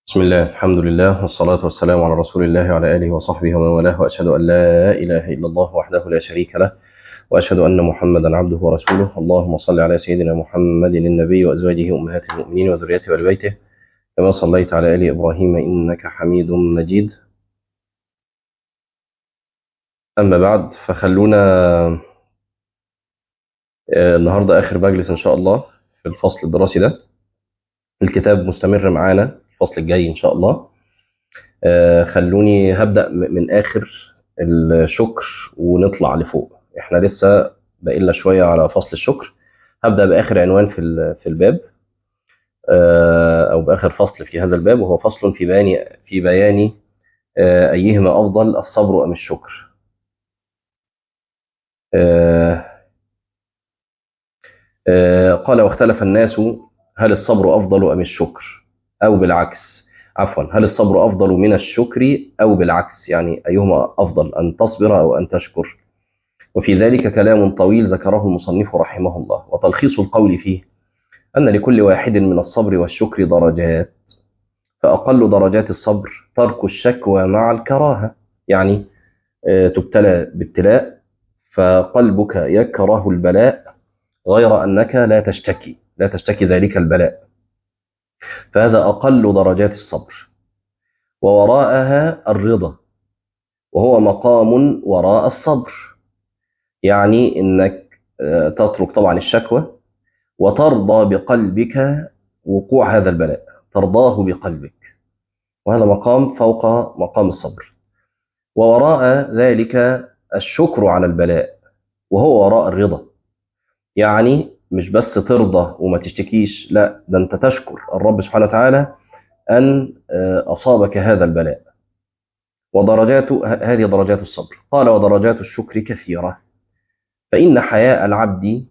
بسم الله الحمد لله والصلاة والسلام على رسول الله وعلى آله وصحبه ومن والاه وأشهد أن لا إله إلا الله وحده لا شريك له وأشهد أن محمدا عبده ورسوله اللهم صل على سيدنا محمد النبي وأزواجه أمهات المؤمنين وذريته وآل بيته كما صليت على آل إبراهيم إنك حميد مجيد أما بعد فخلونا آه، النهاردة آخر مجلس إن شاء الله في الفصل الدراسي ده الكتاب مستمر معانا الفصل الجاي إن شاء الله آه، خلوني هبدأ م- من آخر الشكر ونطلع لفوق احنا لسه بقينا شوية على فصل الشكر هبدأ بآخر عنوان في ال- في الباب آه، أو بآخر فصل في هذا الباب وهو فصل في بيان في بيان آه، أيهما أفضل الصبر أم الشكر آه، آه، قال واختلف الناس هل الصبر أفضل أم الشكر أو بالعكس عفوا هل الصبر أفضل من الشكر أو بالعكس يعني أيهما أفضل أن تصبر أو أن تشكر وفي ذلك كلام طويل ذكره المصنف رحمه الله وتلخيص القول فيه أن لكل واحد من الصبر والشكر درجات فأقل درجات الصبر ترك الشكوى مع الكراهة يعني آه، تبتلى بابتلاء فقلبك يكره البلاء غير أنك لا تشتكي لا تشتكي ذلك البلاء فهذا أقل درجات الصبر ووراءها الرضا وهو مقام وراء الصبر يعني انك آه، تترك طبعا الشكوى وترضى بقلبك وقوع هذا البلاء ترضاه بقلبك وهذا مقام فوق مقام الصبر ووراء ذلك الشكر على البلاء وهو وراء الرضا يعني مش بس ترضى وما تشتكيش لا ده انت تشكر الرب سبحانه وتعالى ان آه، اصابك هذا البلاء ودرجات ه- هذه درجات الصبر قال ودرجات الشكر كثيره فإن حياء العبد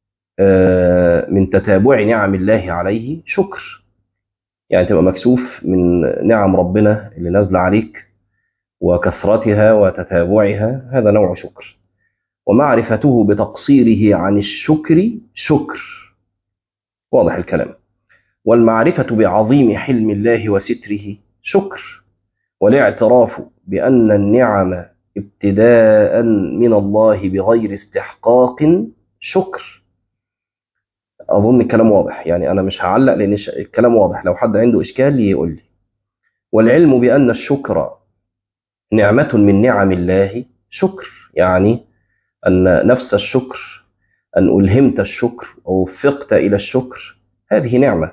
آه، من تتابع نعم الله عليه شكر يعني تبقى مكسوف من نعم ربنا اللي نازلة عليك وكثرتها وتتابعها هذا نوع شكر ومعرفته بتقصيره عن الشكر شكر واضح الكلام والمعرفة بعظيم حلم الله وستره شكر والاعتراف بأن النعم ابتداء من الله بغير استحقاق شكر اظن الكلام واضح يعني انا مش هعلق لان الش- الكلام واضح لو حد عنده اشكال يقول لي والعلم بان الشكر نعمه من نعم الله شكر يعني ان نفس الشكر ان الهمت الشكر او وفقت الى الشكر هذه نعمه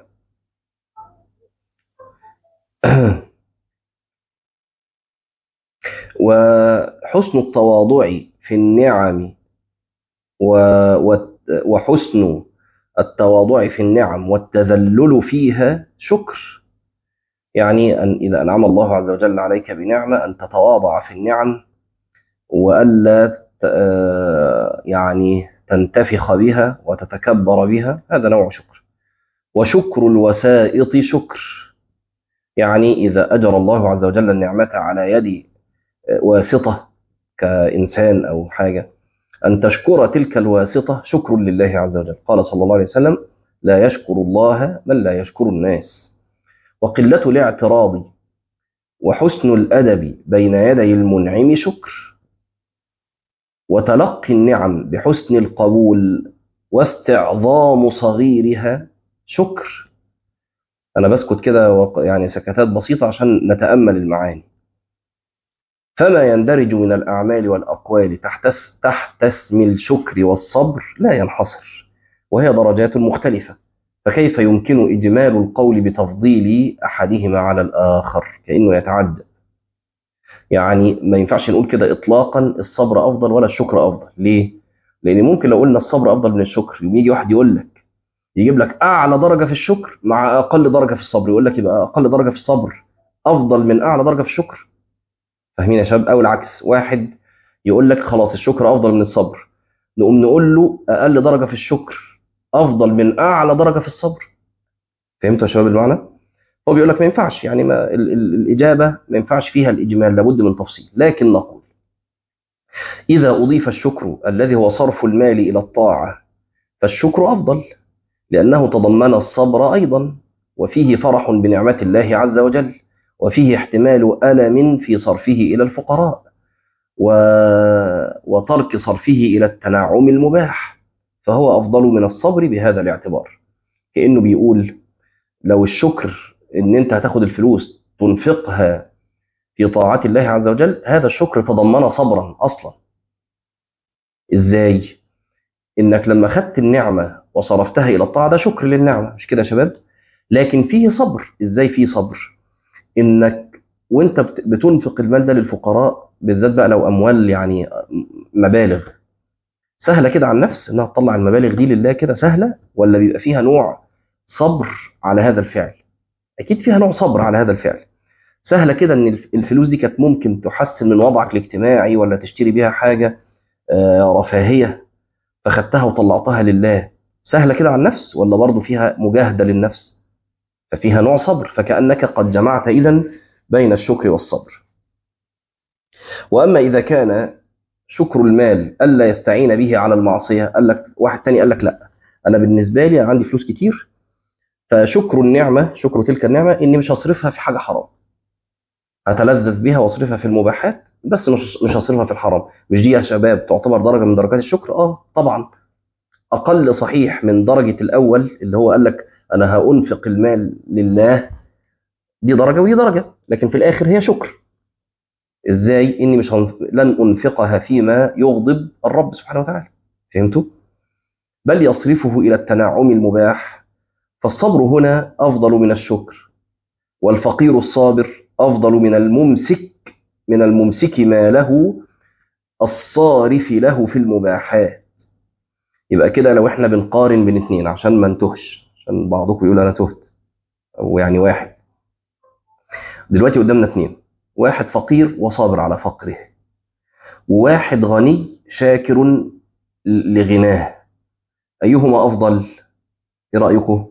وحسن التواضع في النعم و- و- وحسن التواضع في النعم والتذلل فيها شكر يعني أن إذا أنعم الله عز وجل عليك بنعمة أن تتواضع في النعم وألا ت- آه، يعني تنتفخ بها وتتكبر بها هذا نوع شكر وشكر الوسائط شكر يعني إذا أجر الله عز وجل النعمة على يد آه، واسطة كإنسان أو حاجة أن تشكر تلك الواسطة شكر لله عز وجل قال صلى الله عليه وسلم لا يشكر الله من لا يشكر الناس وقلة الاعتراض وحسن الأدب بين يدي المنعم شكر وتلقي النعم بحسن القبول واستعظام صغيرها شكر أنا بسكت كده وق- يعني سكتات بسيطة عشان نتأمل المعاني فما يندرج من الأعمال والأقوال تحت اس- تحت اسم الشكر والصبر لا ينحصر وهي درجات مختلفة فكيف يمكن إجمال القول بتفضيل أحدهما على الآخر كأنه يتعدى يعني ما ينفعش نقول كده إطلاقا الصبر أفضل ولا الشكر أفضل ليه؟ لأن ممكن لو قلنا الصبر أفضل من الشكر يوم يجي واحد يقول لك يجيب لك أعلى درجة في الشكر مع أقل درجة في الصبر يقول لك يبقى أقل درجة في الصبر أفضل من أعلى درجة في الشكر فاهمين يا شباب او العكس واحد يقول لك خلاص الشكر افضل من الصبر نقوم نقول له اقل درجه في الشكر افضل من اعلى درجه في الصبر فهمتوا يا شباب المعنى هو بيقول لك ما ينفعش يعني ما ال ال الاجابه ما ينفعش فيها الاجمال لابد من تفصيل لكن نقول اذا اضيف الشكر الذي هو صرف المال الى الطاعه فالشكر افضل لانه تضمن الصبر ايضا وفيه فرح بنعمة الله عز وجل وفيه احتمال ألم في صرفه إلى الفقراء و... وترك صرفه إلى التنعم المباح فهو أفضل من الصبر بهذا الاعتبار كأنه بيقول لو الشكر إن أنت هتاخد الفلوس تنفقها في طاعة الله عز وجل هذا الشكر تضمن صبرا أصلا إزاي؟ إنك لما خدت النعمة وصرفتها إلى الطاعة ده شكر للنعمة مش كده يا شباب؟ لكن فيه صبر إزاي فيه صبر؟ إنك وأنت بتنفق المال ده للفقراء بالذات بقى لو أموال يعني مبالغ سهلة كده على النفس إنها تطلع المبالغ دي لله كده سهلة ولا بيبقى فيها نوع صبر على هذا الفعل؟ أكيد فيها نوع صبر على هذا الفعل سهلة كده ان الفلوس دي كانت ممكن تحسن من وضعك الاجتماعي ولا تشتري بيها حاجة رفاهية فخدتها وطلعتها لله سهلة كده على النفس ولا برضه فيها مجاهدة للنفس ففيها نوع صبر فكأنك قد جمعت إذا بين الشكر والصبر وأما إذا كان شكر المال ألا يستعين به على المعصية قال لك واحد تاني قال لك لا أنا بالنسبة لي عندي فلوس كتير فشكر النعمة شكر تلك النعمة إني مش هصرفها في حاجة حرام هتلذذ بها واصرفها في المباحات بس مش مش هصرفها في الحرام مش دي يا شباب تعتبر درجه من درجات الشكر اه طبعا اقل صحيح من درجه الاول اللي هو قال لك انا هانفق المال لله دي درجه ودي درجه لكن في الاخر هي شكر ازاي اني مش هنف... لن انفقها فيما يغضب الرب سبحانه وتعالى فهمتوا بل يصرفه الى التنعم المباح فالصبر هنا افضل من الشكر والفقير الصابر أفضل من الممسك من الممسك ما له الصارف له في المباحات يبقى كده لو احنا بنقارن بين اتنين عشان ما نتهش عشان بعضكم يقول انا تهت او يعني واحد دلوقتي قدامنا اتنين واحد فقير وصابر على فقره وواحد غني شاكر لغناه ايهما افضل ايه رايكم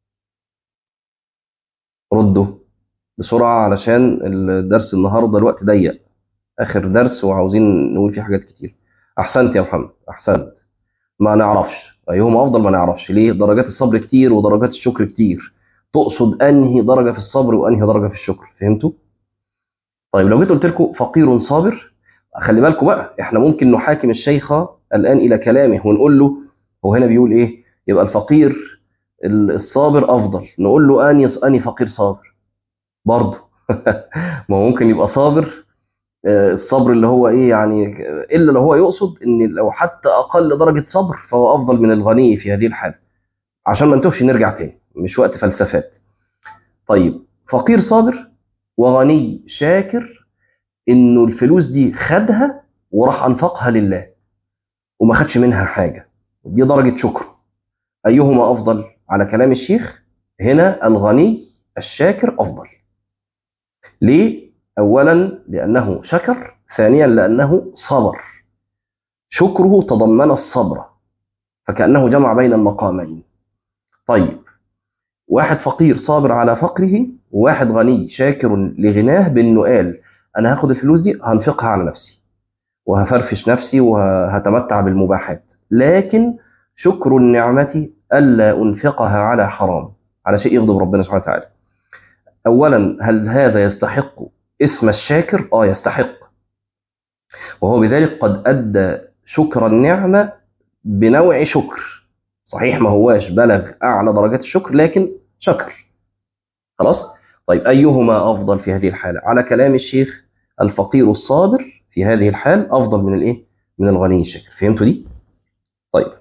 ردوا بسرعة علشان الدرس النهاردة الوقت ضيق آخر درس وعاوزين نقول فيه حاجات كتير أحسنت يا محمد أحسنت ما نعرفش أيهما أفضل ما نعرفش ليه درجات الصبر كتير ودرجات الشكر كتير تقصد أنهي درجة في الصبر وأنهي درجة في الشكر فهمتوا؟ طيب لو جيت قلت لكم فقير صابر خلي بالكم بقى احنا ممكن نحاكم الشيخ الآن إلى كلامه ونقول له هو هنا بيقول إيه؟ يبقى الفقير الصابر أفضل نقول له أني أني فقير صابر برضه ما هو ممكن يبقى صابر الصبر اللي هو ايه يعني الا لو هو يقصد ان لو حتى اقل درجه صبر فهو افضل من الغني في هذه الحاله عشان ما نتوهش نرجع تاني مش وقت فلسفات طيب فقير صابر وغني شاكر انه الفلوس دي خدها وراح انفقها لله وما خدش منها حاجه دي درجه شكر ايهما افضل على كلام الشيخ هنا الغني الشاكر افضل ليه اولا لانه شكر ثانيا لانه صبر شكره تضمن الصبر فكانه جمع بين المقامين طيب واحد فقير صابر على فقره وواحد غني شاكر لغناه بانه قال انا هاخد الفلوس دي هنفقها على نفسي وهفرفش نفسي وهتمتع بالمباحات لكن شكر النعمة ألا أنفقها على حرام على شيء يغضب ربنا سبحانه وتعالى أولا هل هذا يستحق اسم الشاكر؟ آه يستحق وهو بذلك قد أدى شكر النعمة بنوع شكر صحيح ما هواش بلغ أعلى درجات الشكر لكن شكر خلاص؟ طيب أيهما أفضل في هذه الحالة؟ على كلام الشيخ الفقير الصابر في هذه الحال أفضل من الإيه؟ من الغني الشاكر فهمتوا دي؟ طيب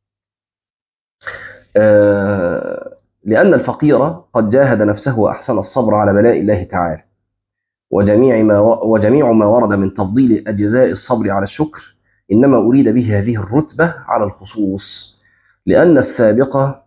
آه لأن الفقير قد جاهد نفسه وأحسن الصبر على بلاء الله تعالى وجميع ما وجميع ما ورد من تفضيل أجزاء الصبر على الشكر إنما أريد به هذه الرتبة على الخصوص لأن السابقة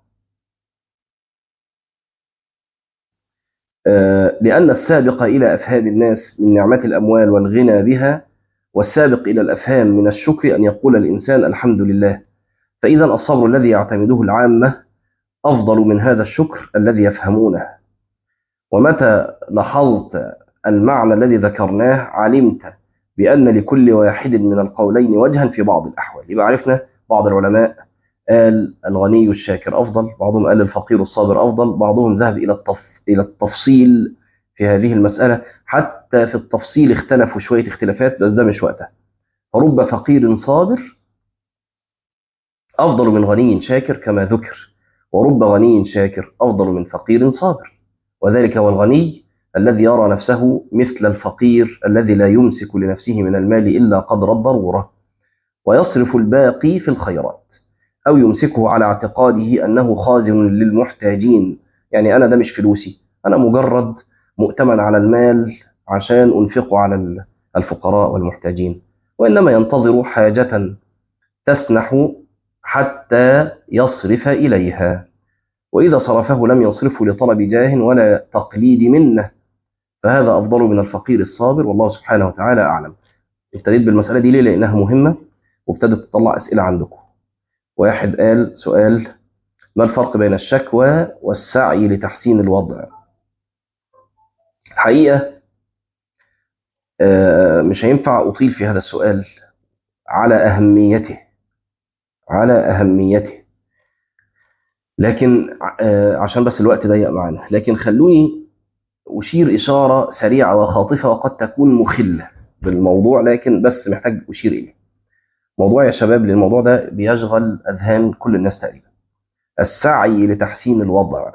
لأن السابق إلى أفهام الناس من نعمة الأموال والغنى بها والسابق إلى الأفهام من الشكر أن يقول الإنسان الحمد لله فإذا الصبر الذي يعتمده العامة أفضل من هذا الشكر الذي يفهمونه ومتى لاحظت المعنى الذي ذكرناه علمت بأن لكل واحد من القولين وجها في بعض الأحوال يبقى عرفنا بعض العلماء قال الغني الشاكر أفضل بعضهم قال الفقير الصابر أفضل بعضهم ذهب إلى التف... إلى التفصيل في هذه المسألة حتى في التفصيل اختلفوا شوية اختلافات بس ده مش وقتها فرب فقير صابر أفضل من غني شاكر كما ذكر ورب غني شاكر أفضل من فقير صابر وذلك هو الغني الذي يرى نفسه مثل الفقير الذي لا يمسك لنفسه من المال إلا قدر الضرورة ويصرف الباقي في الخيرات أو يمسكه على اعتقاده أنه خازن للمحتاجين يعني أنا ده مش فلوسي أنا مجرد مؤتمن على المال عشان أنفقه على الفقراء والمحتاجين وإنما ينتظر حاجة تسنح حتى يصرف إليها وإذا صرفه لم يصرفه لطلب جاه ولا تقليد منه فهذا أفضل من الفقير الصابر والله سبحانه وتعالى أعلم ابتديت بالمسألة دي ليه لأنها مهمة وابتدت تطلع أسئلة عندكم واحد قال سؤال ما الفرق بين الشكوى والسعي لتحسين الوضع الحقيقة مش هينفع أطيل في هذا السؤال على أهميته على أهميته لكن عشان بس الوقت ضيق معنا لكن خلوني أشير إشارة سريعة وخاطفة وقد تكون مخلة بالموضوع لكن بس محتاج أشير إليه موضوع يا شباب للموضوع ده بيشغل أذهان كل الناس تقريبا السعي لتحسين الوضع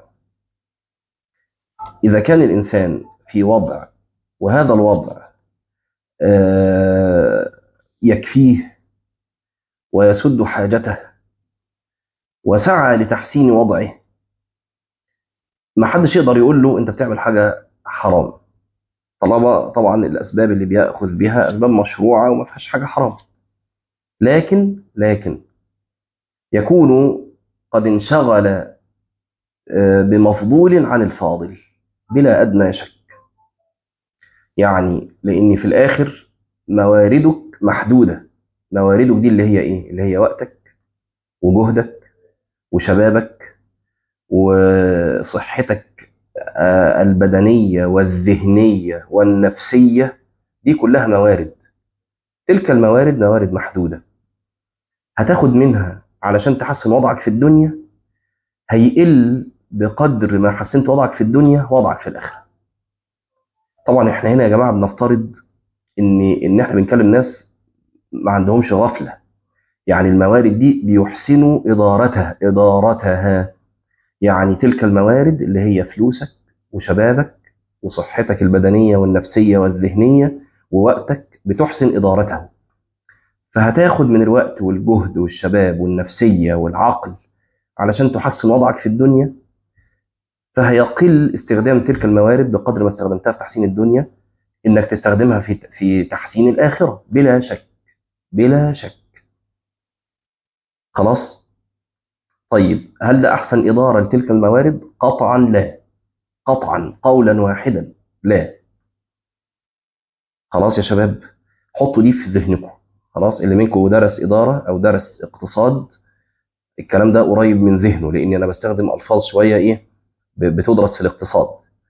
إذا كان الإنسان في وضع وهذا الوضع يكفيه ويسد حاجته وسعى لتحسين وضعه ما حدش يقدر يقول له انت بتعمل حاجه حرام طالما طبعا الاسباب اللي بياخذ بها اسباب مشروعه وما فيهاش حاجه حرام لكن لكن يكون قد انشغل بمفضول عن الفاضل بلا ادنى شك يعني لان في الاخر مواردك محدوده مواردك دي اللي هي ايه اللي هي وقتك وجهدك وشبابك وصحتك البدنيه والذهنيه والنفسيه دي كلها موارد تلك الموارد موارد محدوده هتاخد منها علشان تحسن وضعك في الدنيا هيقل بقدر ما حسنت وضعك في الدنيا وضعك في الاخره طبعا احنا هنا يا جماعه بنفترض ان ان احنا بنكلم ناس ما عندهمش غفله يعني الموارد دي بيحسنوا ادارتها ادارتها يعني تلك الموارد اللي هي فلوسك وشبابك وصحتك البدنيه والنفسيه والذهنيه ووقتك بتحسن ادارته فهتاخد من الوقت والجهد والشباب والنفسيه والعقل علشان تحسن وضعك في الدنيا فهيقل استخدام تلك الموارد بقدر ما استخدمتها في تحسين الدنيا انك تستخدمها في في تحسين الاخره بلا شك بلا شك خلاص طيب هل ده احسن اداره لتلك الموارد قطعا لا قطعا قولا واحدا لا خلاص يا شباب حطوا دي في ذهنكم خلاص اللي منكم درس اداره او درس اقتصاد الكلام ده قريب من ذهنه لان انا بستخدم الفاظ شويه ايه بتدرس في الاقتصاد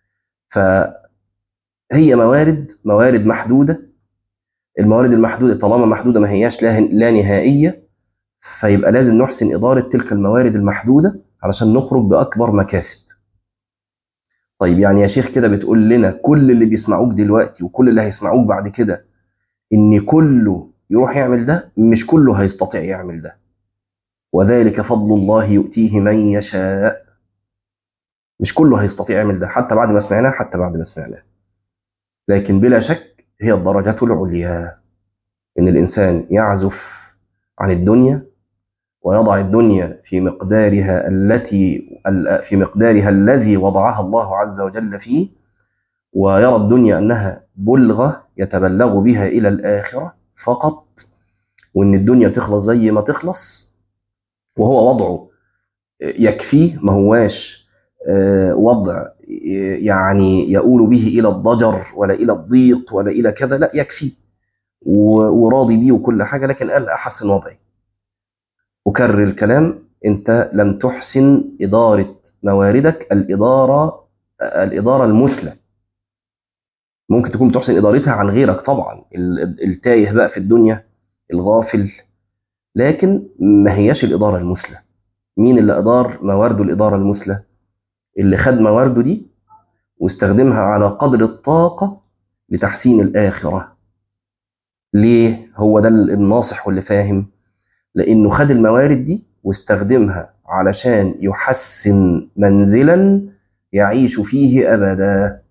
فهي موارد موارد محدوده الموارد المحدوده طالما محدوده ما هياش لا, لا نهائيه فيبقى لازم نحسن اداره تلك الموارد المحدوده علشان نخرج باكبر مكاسب طيب يعني يا شيخ كده بتقول لنا كل اللي بيسمعوك دلوقتي وكل اللي هيسمعوك بعد كده ان كله يروح يعمل ده مش كله هيستطيع يعمل ده وذلك فضل الله يؤتيه من يشاء مش كله هيستطيع يعمل ده حتى بعد ما سمعناه حتى بعد ما سمعناه لكن بلا شك هي الدرجة العليا إن الإنسان يعزف عن الدنيا ويضع الدنيا في مقدارها التي في مقدارها الذي وضعها الله عز وجل فيه ويرى الدنيا أنها بلغة يتبلغ بها إلى الآخرة فقط وإن الدنيا تخلص زي ما تخلص وهو وضعه يكفيه ما هواش وضع يعني يؤول به إلى الضجر ولا إلى الضيق ولا إلى كذا لا يكفيه وراضي بيه وكل حاجة لكن قال أحسن وضعي أكرر الكلام أنت لم تحسن إدارة مواردك الإدارة الإدارة المثلى ممكن تكون بتحسن إدارتها عن غيرك طبعا التايه بقى في الدنيا الغافل لكن ما هياش الإدارة المثلى مين اللي أدار موارده الإدارة المثلى اللي خد موارده دي واستخدمها على قدر الطاقة لتحسين الآخرة ليه هو ده الناصح واللي فاهم لأنه خد الموارد دي واستخدمها علشان يحسن منزلا يعيش فيه أبدا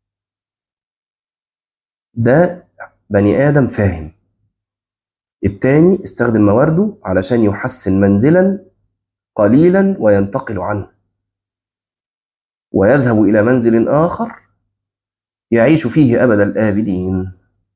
ده بني آدم فاهم التاني استخدم موارده علشان يحسن منزلا قليلا وينتقل عنه ويذهب إلى منزل آخر يعيش فيه أبد الآبدين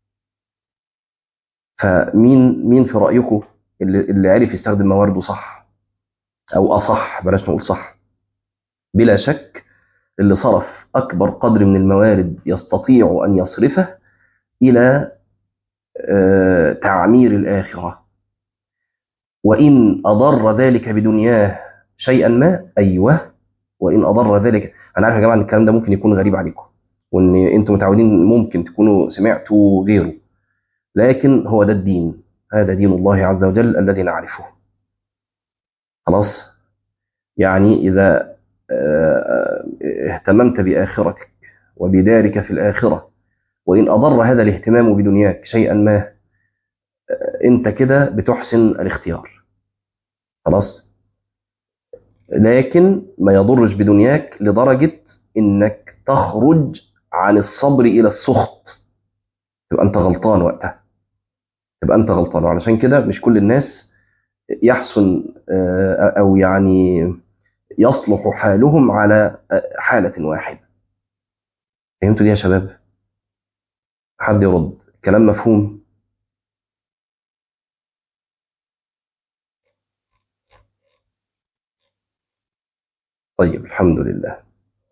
فمين مين في رأيكم اللي, اللي عرف يستخدم موارده صح أو أصح بلاش نقول صح بلا شك اللي صرف أكبر قدر من الموارد يستطيع أن يصرفه إلى تعمير الآخرة وإن أضر ذلك بدنياه شيئا ما أيوه وإن أضر ذلك أنا عارف يا جماعة أن الكلام ده ممكن يكون غريب عليكم وإن أنتم متعودين ممكن تكونوا سمعتوا غيره لكن هو ده الدين هذا دين الله عز وجل الذي نعرفه خلاص يعني إذا اهتممت بآخرتك وبدارك في الآخرة وإن أضر هذا الاهتمام بدنياك شيئا ما أنت كده بتحسن الاختيار خلاص لكن ما يضرش بدنياك لدرجة إنك تخرج عن الصبر إلى السخط تبقى أنت غلطان وقتها تبقى أنت غلطان وعلشان كده مش كل الناس يحسن أو يعني يصلح حالهم على حالة واحدة فهمتوا دي يا شباب حد يرد كلام مفهوم طيب الحمد لله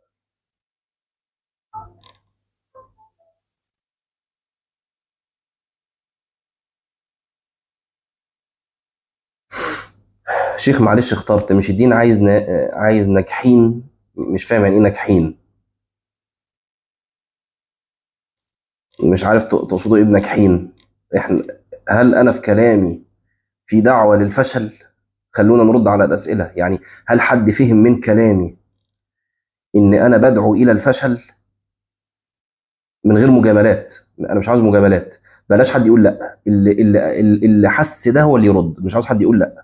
شيخ معلش اخترت مش الدين عايز نا... عايز ناجحين مش فاهم يعني ايه ناجحين مش عارف تقصدوا ايه بناجحين احنا هل انا في كلامي في دعوه للفشل خلونا نرد على الاسئله يعني هل حد فهم من كلامي ان انا بدعو الى الفشل من غير مجاملات انا مش عاوز مجاملات بلاش حد يقول لا اللي اللي اللي حس ده هو اللي يرد مش عاوز حد يقول لا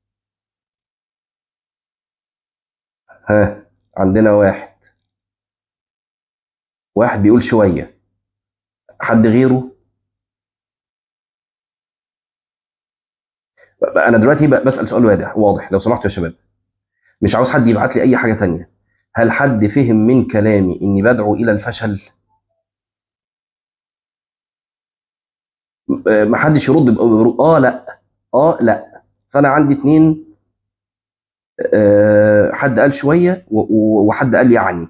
ها عندنا واحد واحد بيقول شويه حد غيره انا دلوقتي بسال سؤال واضح واضح لو سمحتوا يا شباب مش عاوز حد يبعت لي اي حاجه تانية هل حد فهم من كلامي اني بدعو الى الفشل ما حدش يرد بقى اه لا اه لا فانا عندي اتنين آه حد قال شويه وحد قال يعني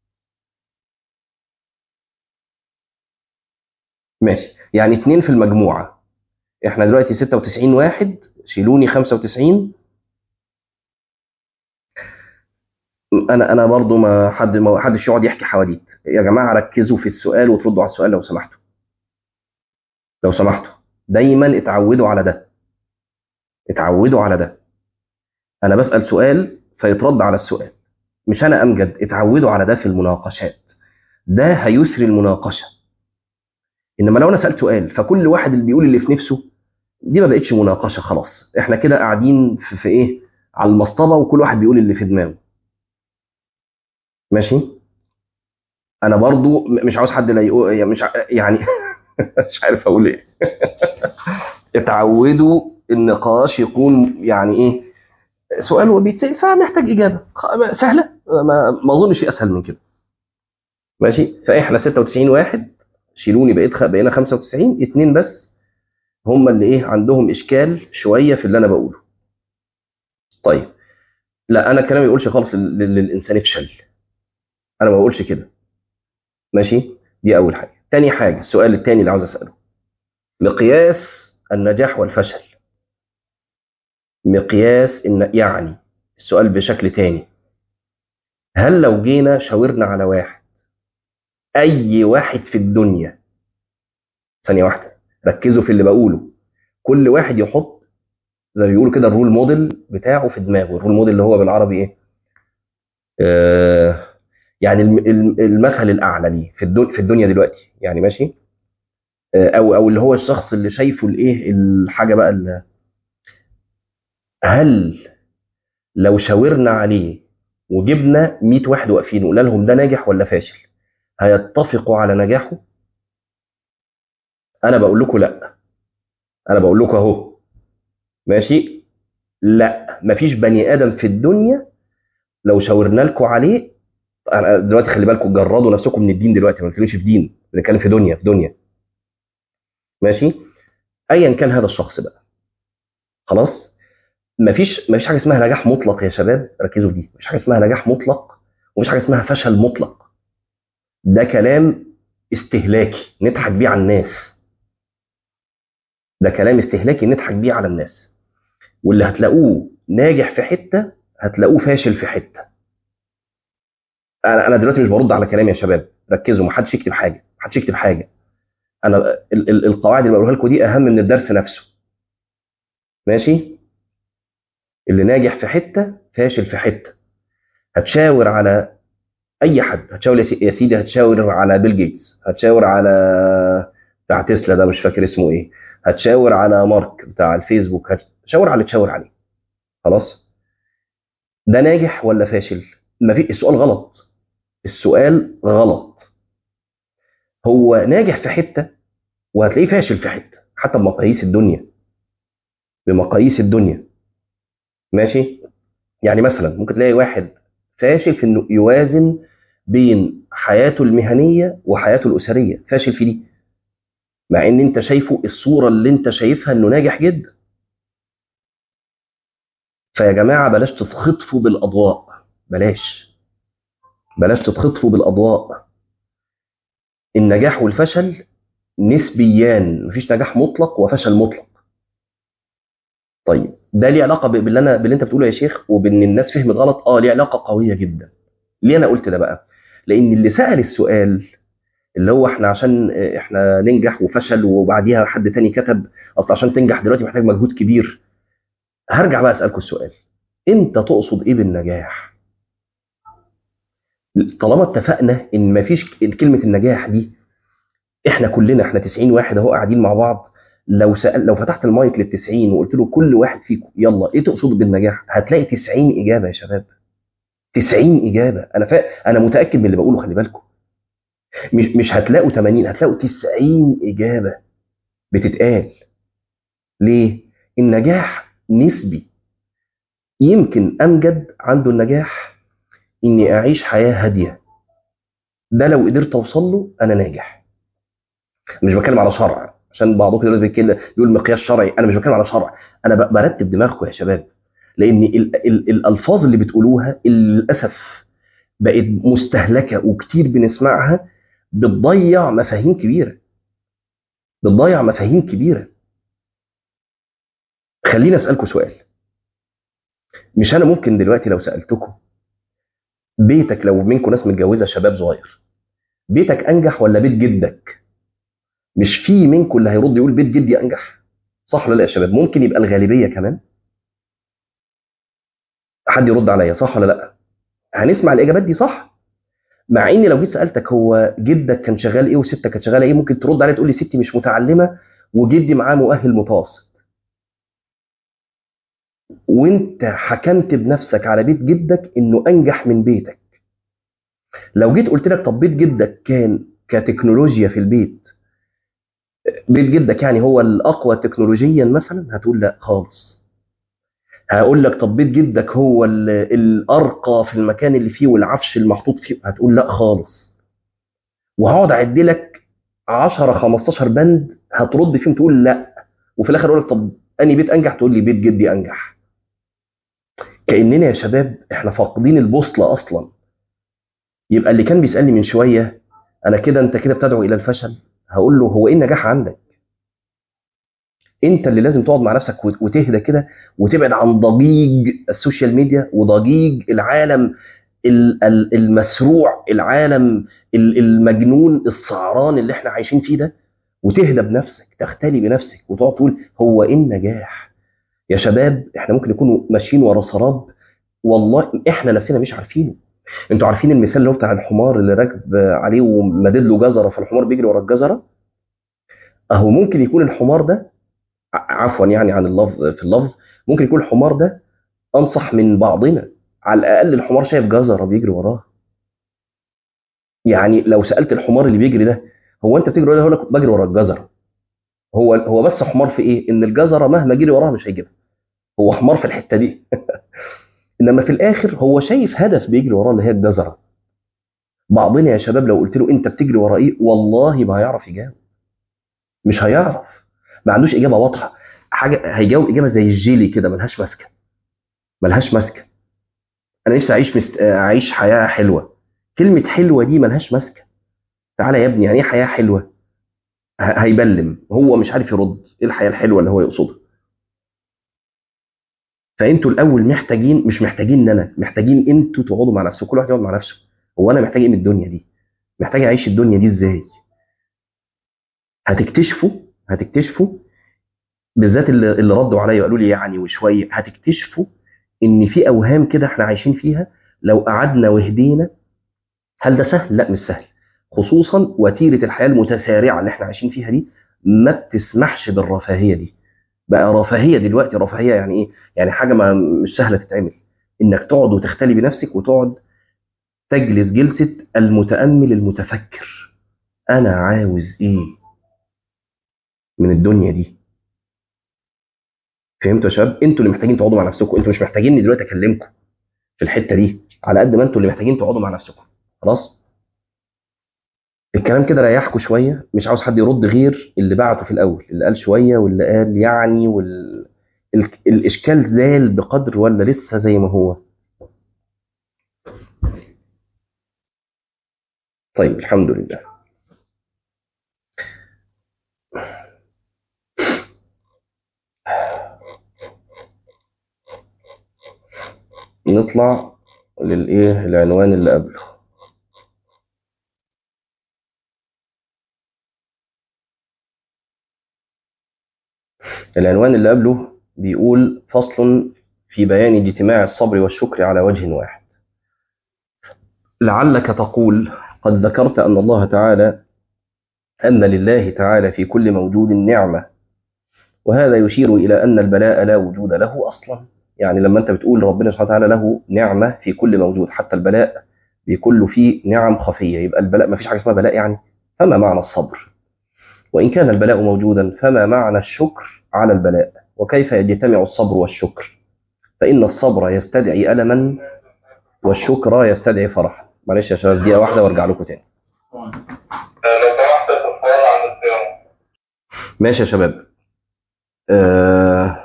ماشي يعني اتنين في المجموعة احنا دلوقتي 96 واحد شيلوني 95 انا انا برضو ما حد ما حدش يقعد يحكي حواديت يا جماعة ركزوا في السؤال وتردوا على السؤال لو سمحتوا لو سمحتوا دايما اتعودوا على ده اتعودوا على ده انا بسأل سؤال فيترد على السؤال مش انا امجد اتعودوا على ده في المناقشات ده هيسري المناقشه انما لو انا سالت سؤال فكل واحد اللي بيقول اللي في نفسه دي ما بقتش مناقشه خلاص احنا كده قاعدين في, في ايه على المصطبه وكل واحد بيقول اللي في دماغه ماشي انا برضو مش عاوز حد لا يقول مش يعني مش عارف اقول ايه اتعودوا النقاش يكون يعني ايه سؤال وبيتسال فمحتاج اجابه سهله ما, ما اظنش في اسهل من كده ماشي فاحنا 96 واحد شيلوني بقيت خ... بقينا 95 اتنين بس هم اللي ايه عندهم اشكال شويه في اللي انا بقوله طيب لا انا كلامي ما يقولش خالص للانسان افشل انا ما بقولش كده ماشي دي اول حاجه تاني حاجه السؤال التاني اللي عاوز اساله مقياس النجاح والفشل مقياس إن يعني السؤال بشكل تاني هل لو جينا شاورنا على واحد اي واحد في الدنيا ثانيه واحده ركزوا في اللي بقوله كل واحد يحط زي ما بيقولوا كده الرول موديل بتاعه في دماغه الرول موديل اللي هو بالعربي ايه آه يعني الم- الم- المثل الاعلى ليه في الدنيا في الدنيا دلوقتي يعني ماشي آه، او او اللي هو الشخص اللي شايفه الايه الحاجه بقى اللي هل لو شاورنا عليه وجبنا 100 واحد واقفين وقلنا لهم ده ناجح ولا فاشل هيتفقوا على نجاحه انا بقول لكم لا انا بقول لكم اهو ماشي لا مفيش بني ادم في الدنيا لو شاورنا لكم عليه أنا دلوقتي خلي بالكم جردوا نفسكم من الدين دلوقتي ما بنتكلمش في دين بنتكلم في دنيا في دنيا ماشي ايا كان هذا الشخص بقى خلاص مفيش مفيش حاجه اسمها نجاح مطلق يا شباب ركزوا في دي مفيش حاجه اسمها نجاح مطلق ومفيش حاجه اسمها فشل مطلق ده كلام استهلاكي نضحك بيه على الناس ده كلام استهلاكي نضحك بيه على الناس واللي هتلاقوه ناجح في حته هتلاقوه فاشل في حته انا انا دلوقتي مش برد على كلامي يا شباب ركزوا ما حدش يكتب حاجه ما حدش يكتب حاجه انا ال- ال- القواعد اللي بقولها لكم دي اهم من الدرس نفسه ماشي اللي ناجح في حته فاشل في حته هتشاور على اي حد هتشاور يا سي- يا سيدي هتشاور على بيل جيتس هتشاور على بتاع تسلا ده مش فاكر اسمه ايه هتشاور على مارك بتاع الفيسبوك هتشاور على اللي تشاور عليه خلاص ده ناجح ولا فاشل ما في السؤال غلط السؤال غلط هو ناجح في حته وهتلاقيه فاشل في حته حتى بمقاييس الدنيا بمقاييس الدنيا ماشي يعني مثلا ممكن تلاقي واحد فاشل في انه يوازن بين حياته المهنيه وحياته الاسريه فاشل في دي مع ان انت شايفه الصوره اللي انت شايفها انه ناجح جدا فيا جماعه بلاش تتخطفوا بالاضواء بلاش بلاش تتخطفوا بالاضواء النجاح والفشل نسبيان مفيش نجاح مطلق وفشل مطلق طيب ده ليه علاقه ب- باللي انا باللي انت بتقوله يا شيخ وبان الناس فهمت غلط اه ليه علاقه قويه جدا ليه انا قلت ده بقى لان اللي سال السؤال اللي هو احنا عشان اه، احنا ننجح وفشل وبعديها حد تاني كتب اصل عشان تنجح دلوقتي محتاج مجهود كبير هرجع بقى اسالكم السؤال انت تقصد ايه بالنجاح طالما اتفقنا ان مفيش كلمه النجاح دي احنا كلنا احنا 90 واحد اهو قاعدين مع بعض لو سأل لو فتحت المايك لل 90 وقلت له كل واحد فيكم يلا ايه تقصد بالنجاح هتلاقي 90 اجابه يا شباب 90 اجابه انا فا... انا متاكد من اللي بقوله خلي بالكم مش مش هتلاقوا 80 هتلاقوا 90 اجابه بتتقال ليه النجاح نسبي يمكن امجد عنده النجاح اني اعيش حياه هاديه ده لو قدرت اوصل له انا ناجح مش بتكلم على شرع عشان بعضكم دلوقتي بيتكلم بيقول مقياس شرعي انا مش بتكلم على شرع انا ب- برتب دماغكم يا شباب لان ال ال الالفاظ اللي بتقولوها اللي للاسف بقت مستهلكه وكتير بنسمعها بتضيع مفاهيم كبيره بتضيع مفاهيم كبيره خليني اسالكم سؤال مش انا ممكن دلوقتي لو سالتكم بيتك لو منكم ناس متجوزه شباب صغير بيتك انجح ولا بيت جدك مش في منكم اللي هيرد يقول بيت جدي انجح صح ولا لا يا شباب ممكن يبقى الغالبيه كمان حد يرد عليا صح ولا لا هنسمع الاجابات دي صح مع اني لو جيت سالتك هو جدك كان شغال ايه وستك كانت شغاله ايه ممكن ترد عليا تقول لي ستي مش متعلمه وجدي معاه مؤهل متوسط وانت حكمت بنفسك على بيت جدك انه انجح من بيتك لو جيت قلت لك طب بيت جدك كان كتكنولوجيا في البيت بيت جدك يعني هو الاقوى تكنولوجيا مثلا هتقول لا خالص هقول لك طب بيت جدك هو ال- الارقى في المكان اللي فيه والعفش المحطوط فيه هتقول لا خالص وهقعد اعد لك 10 15 بند هترد فيهم تقول لا وفي الاخر اقول لك طب انهي بيت انجح تقول لي بيت جدي انجح كاننا يا شباب احنا فاقدين البوصله اصلا يبقى اللي كان بيسالني من شويه انا كده انت كده بتدعو الى الفشل هقول له هو ايه النجاح عندك انت اللي لازم تقعد مع نفسك وت- وتهدى كده وتبعد عن ضجيج السوشيال ميديا وضجيج العالم ال- ال- المسروع العالم ال- المجنون السعران اللي احنا عايشين فيه ده وتهدى بنفسك تختلي بنفسك وتقعد تقول هو ايه النجاح يا شباب احنا ممكن نكون ماشيين ورا سراب والله احنا نفسنا مش عارفينه انتوا عارفين المثال اللي هو بتاع الحمار اللي راكب عليه ومدد له جزره فالحمار بيجري ورا الجزره اهو ممكن يكون الحمار ده ع- عفوا يعني عن اللفظ في اللفظ ممكن يكون الحمار ده انصح من بعضنا على الاقل الحمار شايف جزره بيجري وراه يعني لو سالت الحمار اللي بيجري ده هو انت بتجري ولا هو لك بجري ورا الجزره هو هو بس حمار في ايه ان الجزره مهما جري وراها مش هيجيبها هو حمار في الحته دي انما في الاخر هو شايف هدف بيجري وراه اللي هي الجزره بعضنا يا شباب لو قلت له انت بتجري ورا ايه والله ما هيعرف يجاوب مش هيعرف ما عندوش اجابه واضحه حاجه هيجاوب اجابه زي الجيلي كده ملهاش ماسكه ملهاش ماسكه انا نفسي اعيش مست... اعيش حياه حلوه كلمه حلوه دي ملهاش ماسكه تعالى يا ابني يعني ايه حياه حلوه ه- هيبلم هو مش عارف يرد ايه الحياه الحلوه اللي هو يقصدها فانتوا الاول محتاجين مش محتاجين ان انا محتاجين انتوا تقعدوا مع نفسكم كل واحد يقعد مع نفسه هو انا محتاج ايه من الدنيا دي محتاج اعيش الدنيا دي ازاي هتكتشفوا هتكتشفوا بالذات اللي, اللي ردوا عليا وقالوا لي يعني وشويه هتكتشفوا ان في اوهام كده احنا عايشين فيها لو قعدنا وهدينا هل ده سهل؟ لا مش سهل خصوصا وتيره الحياه المتسارعه اللي احنا عايشين فيها دي ما بتسمحش بالرفاهيه دي بقى رفاهيه دلوقتي رفاهيه يعني ايه؟ يعني حاجه ما مش سهله تتعمل انك تقعد وتختلي بنفسك وتقعد تجلس جلسه المتامل المتفكر انا عاوز ايه من الدنيا دي فهمتوا يا شباب انتوا اللي محتاجين تقعدوا مع نفسكم انتوا مش محتاجيني دلوقتي اكلمكم في الحته دي على قد ما انتوا اللي محتاجين تقعدوا مع نفسكم خلاص الكلام كده ريحكم شويه مش عاوز حد يرد غير اللي بعته في الاول اللي قال شويه واللي قال يعني وال ال... الاشكال زال بقدر ولا لسه زي ما هو طيب الحمد لله نطلع للايه العنوان اللي قبله العنوان اللي قبله بيقول فصل في بيان اجتماع الصبر والشكر على وجه واحد لعلك تقول قد ذكرت أن الله تعالى أن لله تعالى في كل موجود نعمة وهذا يشير إلى أن البلاء لا وجود له أصلا يعني لما أنت بتقول ربنا سبحانه وتعالى له نعمة في كل موجود حتى البلاء بيكون له فيه نعم خفية يبقى البلاء ما فيش حاجة اسمها بلاء يعني فما معنى الصبر وإن كان البلاء موجودا فما معنى الشكر على البلاء وكيف يجتمع الصبر والشكر فإن الصبر يستدعي ألما والشكر يستدعي فرحا معلش يا شباب دقيقة واحدة وارجع لكم تاني لو سمحت تتفرج عن الصيام ماشي يا شباب آه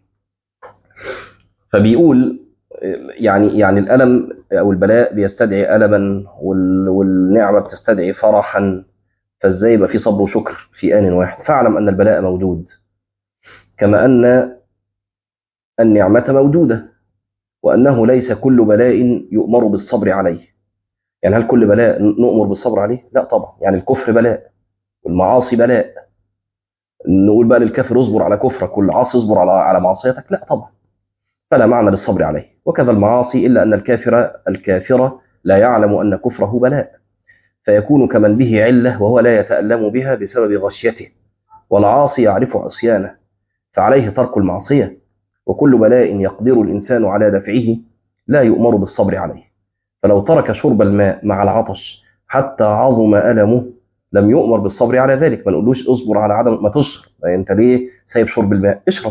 فبيقول آه، يعني يعني الألم أو البلاء بيستدعي ألما وال- والنعمة بتستدعي فرحا فازاي يبقى في صبر وشكر في آن واحد فاعلم أن البلاء موجود كما أن النعمة موجودة وأنه ليس كل بلاء يؤمر بالصبر عليه يعني هل كل بلاء نؤمر بالصبر عليه؟ لا طبعا يعني الكفر بلاء والمعاصي بلاء نقول بقى للكافر اصبر على كفرك والعاصي اصبر على على معصيتك لا طبعا فلا معنى للصبر عليه وكذا المعاصي إلا أن الكافر الكافر لا يعلم أن كفره بلاء فيكون كمن به علة وهو لا يتألم بها بسبب غشيته والعاصي يعرف عصيانه فعليه ترك المعصية وكل بلاء يقدر الإنسان على دفعه لا يؤمر بالصبر عليه فلو ترك شرب الماء مع العطش حتى عظم ألمه لم يؤمر بالصبر على ذلك ما نقولوش اصبر على عدم ما تشرب انت ليه سايب شرب الماء اشرب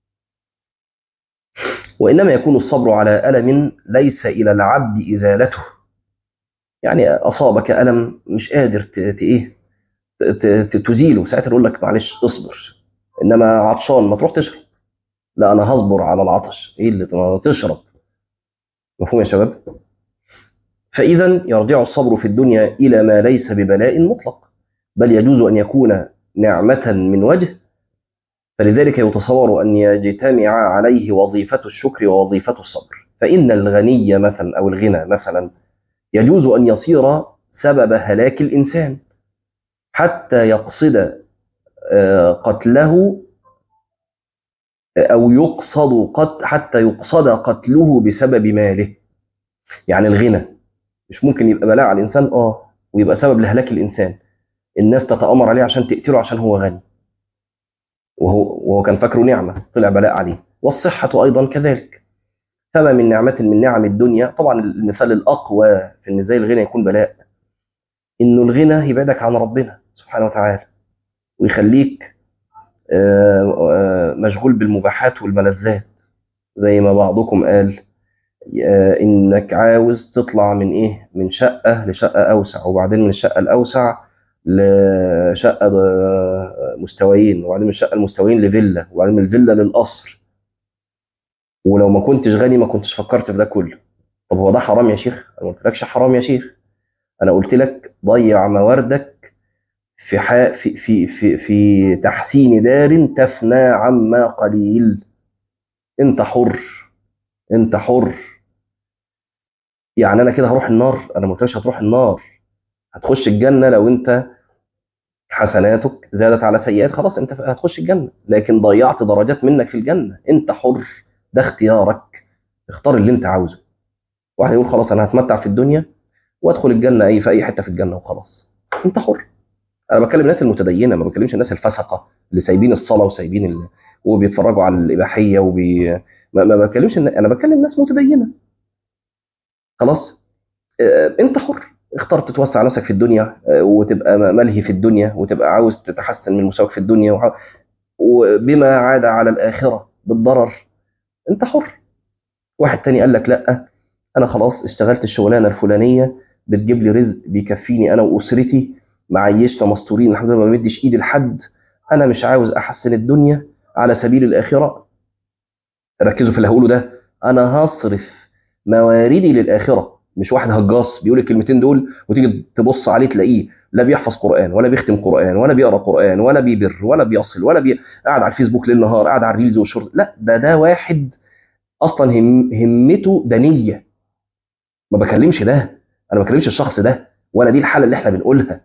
وإنما يكون الصبر على ألم ليس إلى العبد إزالته يعني أصابك ألم مش قادر ت- ت- إيه ت- ت- تزيله ساعتها يقول لك معلش اصبر إنما عطشان ما تروح تشرب لا أنا هصبر على العطش إيه اللي ما تشرب مفهوم يا شباب فإذا يرجع الصبر في الدنيا إلى ما ليس ببلاء مطلق بل يجوز أن يكون نعمة من وجه فلذلك يتصور أن يجتمع عليه وظيفة الشكر ووظيفة الصبر فإن الغني مثلا أو الغنى مثلا يجوز أن يصير سبب هلاك الإنسان حتى يقصد آه، قتله أو يقصد قت حتى يقصد قتله بسبب ماله يعني الغنى مش ممكن يبقى بلاء على الإنسان آه ويبقى سبب لهلاك الإنسان الناس تتآمر عليه عشان تقتله عشان هو غني وهو, وهو كان فاكره نعمة طلع بلاء عليه والصحة أيضا كذلك فما من نعمة من نعم الدنيا طبعا المثال الأقوى في إن زي الغنى يكون بلاء إنه الغنى يبعدك عن ربنا سبحانه وتعالى ويخليك مشغول بالمباحات والملذات زي ما بعضكم قال إنك عاوز تطلع من إيه من شقة لشقة أوسع وبعدين من الشقة الأوسع لشقة مستويين وبعدين من الشقة المستويين لفيلا وبعدين من الفيلا للقصر ولو ما كنتش غني ما كنتش فكرت في ده كله طب هو ده حرام يا شيخ انا ما قلتلكش حرام يا شيخ انا قلت لك ضيع مواردك في ح... في في في في تحسين دار تفنى عما قليل انت حر انت حر يعني انا كده هروح النار انا ما قلتلكش هتروح النار هتخش الجنه لو انت حسناتك زادت على سيئات خلاص انت هتخش الجنه لكن ضيعت درجات منك في الجنه انت حر ده اختيارك اختار اللي انت عاوزه واحد يقول خلاص انا هتمتع في الدنيا وادخل الجنه اي في اي حته في الجنه وخلاص انت حر انا بكلم الناس المتدينه ما بكلمش الناس الفسقه اللي سايبين الصلاه وسايبين ال... وبيتفرجوا على الاباحيه وبي ما, ما بكلمش انا بكلم ناس متدينه خلاص اه انت حر اخترت توسع نفسك في الدنيا اه وتبقى ملهي في الدنيا وتبقى عاوز تتحسن من مستواك في الدنيا وح... وبما عاد على الاخره بالضرر انت حر واحد تاني قال لك لا انا خلاص اشتغلت الشغلانه الفلانيه بتجيب لي رزق بيكفيني انا واسرتي معيشنا مستورين الحمد لله ما بمدش ايدي لحد انا مش عاوز احسن الدنيا على سبيل الاخره ركزوا في اللي هقوله ده انا هصرف مواردي للاخره مش واحد هجاص بيقول الكلمتين دول وتيجي تبص عليه تلاقيه لا بيحفظ قران ولا بيختم قران ولا بيقرا قران ولا بيبر ولا بيصل ولا بي... قاعد على الفيسبوك ليل نهار قاعد على الريلز والشورت لا ده ده واحد اصلا هم... همته دنيه ما بكلمش ده انا ما بكلمش الشخص ده ولا دي الحاله اللي احنا بنقولها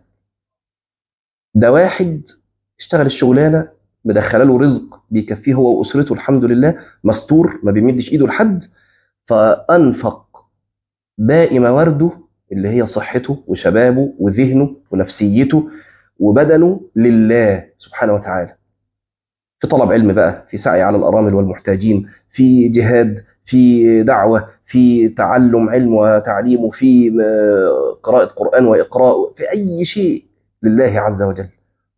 ده واحد اشتغل الشغلانه مدخله له رزق بيكفيه هو واسرته الحمد لله مستور ما بيمدش ايده لحد فانفق باقي موارده اللي هي صحته وشبابه وذهنه ونفسيته وبدنه لله سبحانه وتعالى في طلب علم بقى في سعي على الارامل والمحتاجين في جهاد في دعوه في تعلم علم وتعليم وفي قراءه قران واقراء في اي شيء لله عز وجل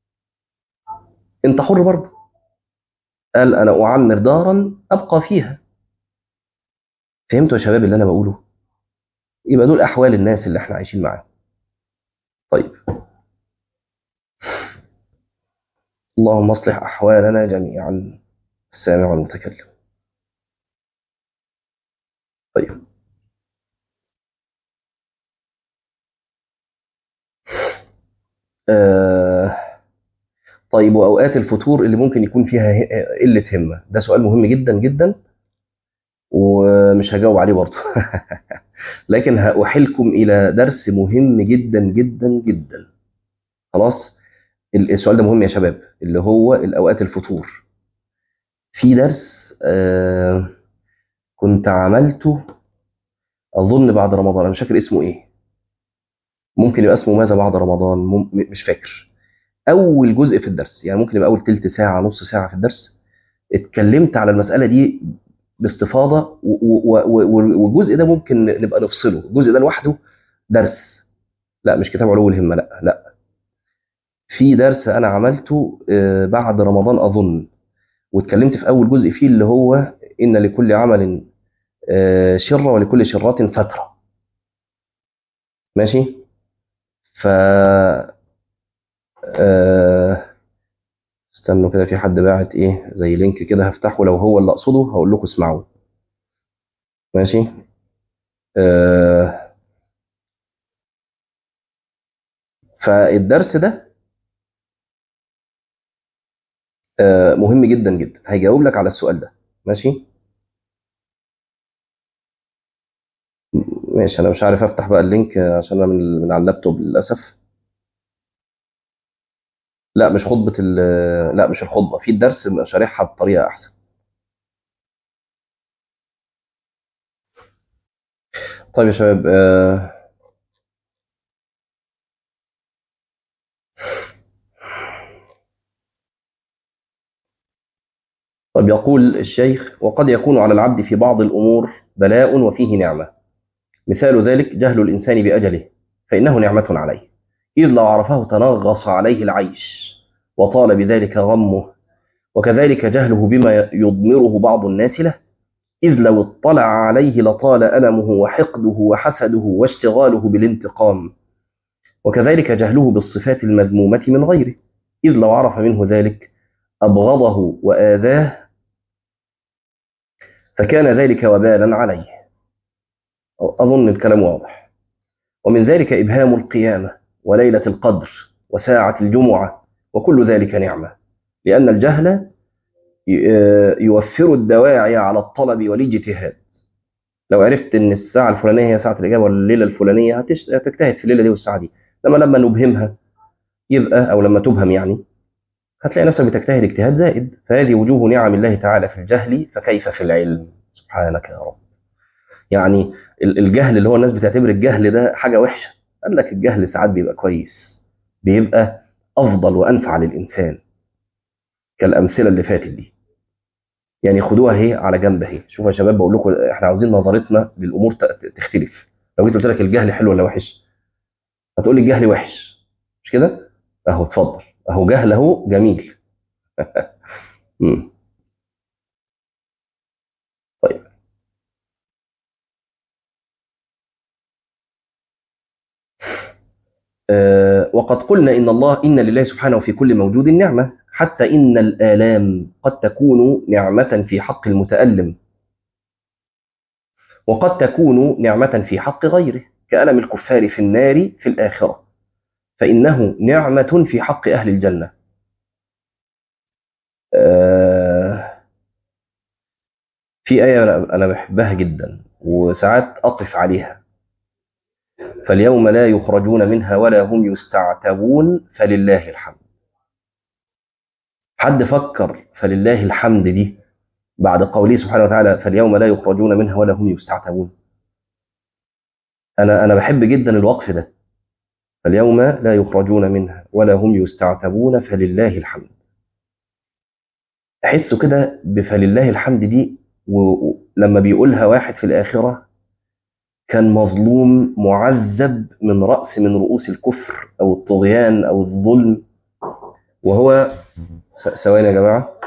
انت حر برضه قال انا اعمر دارا ابقى فيها فهمتوا يا شباب اللي انا بقوله يبقى دول احوال الناس اللي احنا عايشين معاهم طيب اللهم اصلح احوالنا جميعا السامع والمتكلم طيب آه طيب واوقات الفتور اللي ممكن يكون فيها قله همه ده سؤال مهم جدا جدا ومش هجاوب عليه برضه لكن هأحيلكم إلى درس مهم جدا جدا جدا خلاص السؤال ده مهم يا شباب اللي هو الأوقات الفطور في درس آه كنت عملته أظن بعد رمضان أنا مش فاكر اسمه إيه ممكن يبقى اسمه ماذا بعد رمضان مش فاكر أول جزء في الدرس يعني ممكن يبقى أول تلت ساعة نص ساعة في الدرس اتكلمت على المسألة دي باستفاضه والجزء ده ممكن نبقى نفصله الجزء ده لوحده درس لا مش كتاب علو الهمه لا لا في درس انا عملته بعد رمضان اظن واتكلمت في اول جزء فيه اللي هو ان لكل عمل شره ولكل شرات فتره ماشي ف استنوا كده في حد باعت ايه زي لينك كده هفتحه لو هو اللي اقصده هقول لكم اسمعوه ماشي آه فالدرس ده آه مهم جدا جدا هيجاوب لك على السؤال ده ماشي ماشي انا مش عارف افتح بقى اللينك عشان انا من, من على اللابتوب للاسف لا مش خطبة لا مش الخطبة في الدرس شارحها بطريقة أحسن طيب يا شباب آه، طيب يقول الشيخ وقد يكون على العبد في بعض الأمور بلاء وفيه نعمة مثال ذلك جهل الإنسان بأجله فإنه نعمة عليه إذ لو عرفه تنغص عليه العيش وطال بذلك غمه وكذلك جهله بما يضمره بعض الناس له إذ لو اطلع عليه لطال ألمه وحقده وحسده واشتغاله بالانتقام وكذلك جهله بالصفات المذمومة من غيره إذ لو عرف منه ذلك أبغضه وآذاه فكان ذلك وبالا عليه أظن الكلام واضح ومن ذلك إبهام القيامة وليلة القدر وساعة الجمعة وكل ذلك نعمة لأن الجهل يوفر الدواعي على الطلب والاجتهاد لو عرفت ان الساعه الفلانيه هي ساعه الاجابه ولا الليله الفلانيه هتش- هتجتهد في الليله دي والساعه دي لما لما نبهمها يبقى او لما تبهم يعني هتلاقي نفسك بتجتهد اجتهاد زائد فهذه وجوه نعم الله تعالى في الجهل فكيف في العلم سبحانك يا رب يعني ال- الجهل اللي هو الناس بتعتبر الجهل ده حاجه وحشه قال لك الجهل ساعات بيبقى كويس بيبقى افضل وانفع للانسان كالامثله اللي فاتت دي يعني خدوها اهي على جنب اهي شوفوا يا شباب بقول لكم احنا عاوزين نظرتنا للامور ت- ت- تختلف لو جيت قلت لك الجهل حلو ولا وحش هتقول لي الجهل وحش مش كده اهو اتفضل اهو جهل اهو جميل مم. طيب آه وقد قلنا ان الله ان لله سبحانه في كل موجود نعمه حتى ان الالام قد تكون نعمه في حق المتالم وقد تكون نعمه في حق غيره كالم الكفار في النار في الاخره فانه نعمه في حق اهل الجنه آه في آية أنا أنا بحبها جدا وساعات أقف عليها فاليوم لا يخرجون منها ولا هم يستعتبون فلله الحمد حد فكر فلله الحمد دي بعد قوله سبحانه وتعالى فاليوم لا يخرجون منها ولا هم يستعتبون أنا أنا بحب جدا الوقف ده فاليوم لا يخرجون منها ولا هم يستعتبون فلله الحمد أحسه كده بفلله الحمد دي ولما بيقولها واحد في الآخرة كان مظلوم معذب من رأس من رؤوس الكفر أو الطغيان أو الظلم وهو س- ثواني يا جماعة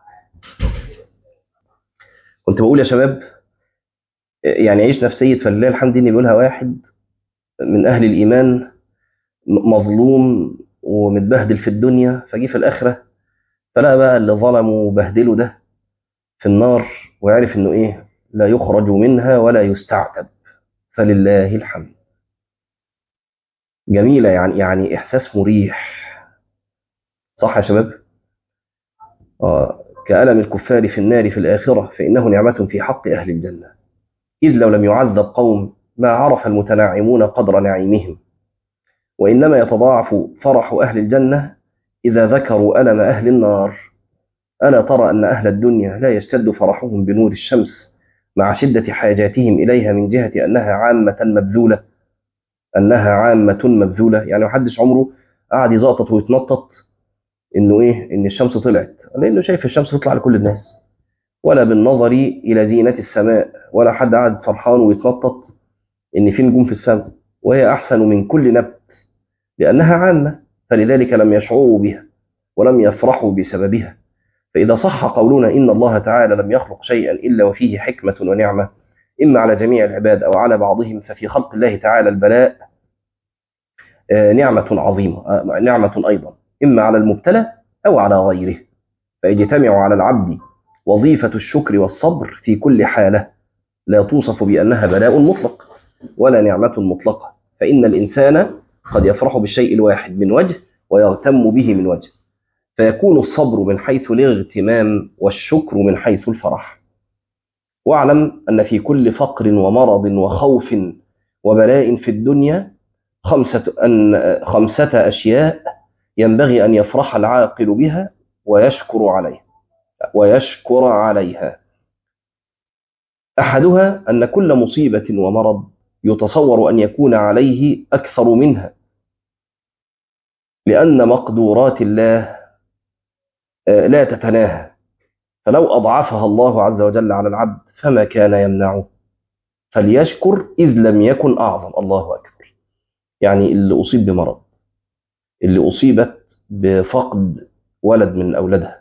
كنت بقول يا شباب يعني عيش نفسية فلله الحمد إن بيقولها واحد من أهل الإيمان م- مظلوم ومتبهدل في الدنيا فجي في الآخرة فلقى بقى اللي ظلمه وبهدله ده في النار ويعرف إنه إيه لا يخرج منها ولا يستعتب فلله الحمد جميلة يعني يعني إحساس مريح صح يا شباب؟ آه كألم الكفار في النار في الآخرة فإنه نعمة في حق أهل الجنة إذ لو لم يعذب قوم ما عرف المتنعمون قدر نعيمهم وإنما يتضاعف فرح أهل الجنة إذا ذكروا ألم أهل النار ألا ترى أن أهل الدنيا لا يشتد فرحهم بنور الشمس مع شدة حاجاتهم إليها من جهة أنها عامة مبذولة أنها عامة مبذولة يعني محدش عمره قعد يزقطط ويتنطط إنه إيه إن الشمس طلعت لأنه شايف الشمس تطلع لكل الناس ولا بالنظر إلى زينة السماء ولا حد قعد فرحان ويتنطط إن في نجوم في السماء وهي أحسن من كل نبت لأنها عامة فلذلك لم يشعروا بها ولم يفرحوا بسببها فإذا صح قولنا إن الله تعالى لم يخلق شيئا إلا وفيه حكمة ونعمة إما على جميع العباد أو على بعضهم ففي خلق الله تعالى البلاء آه، نعمة عظيمة آه، نعمة أيضا إما على المبتلى أو على غيره فيجتمع على العبد وظيفة الشكر والصبر في كل حالة لا توصف بأنها بلاء مطلق ولا نعمة مطلقة فإن الإنسان قد يفرح بالشيء الواحد من وجه ويغتم به من وجه فيكون الصبر من حيث الاغتمام والشكر من حيث الفرح واعلم أن في كل فقر ومرض وخوف وبلاء في الدنيا خمسة, أن خمسة أشياء ينبغي أن يفرح العاقل بها ويشكر عليها ويشكر عليها أحدها أن كل مصيبة ومرض يتصور أن يكون عليه أكثر منها لأن مقدورات الله لا تتناهى فلو أضعفها الله عز وجل على العبد فما كان يمنعه فليشكر إذ لم يكن أعظم الله أكبر يعني اللي أصيب بمرض اللي أصيبت بفقد ولد من أولادها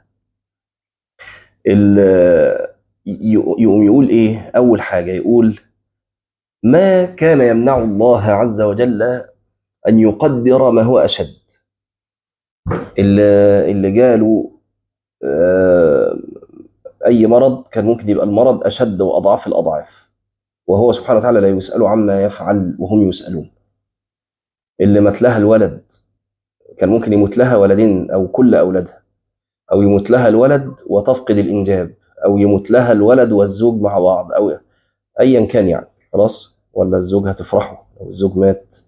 يقوم يقول إيه أول حاجة يقول ما كان يمنع الله عز وجل أن يقدر ما هو أشد اللي, اللي جاله أي مرض كان ممكن يبقى المرض أشد وأضعاف الأضعاف وهو سبحانه وتعالى لا يسأل عما يفعل وهم يسألون اللي مات لها الولد كان ممكن يموت لها ولدين أو كل أولادها أو يموت لها الولد وتفقد الإنجاب أو يموت لها الولد والزوج مع بعض أو أيا كان يعني خلاص ولا الزوج هتفرحوا لو الزوج مات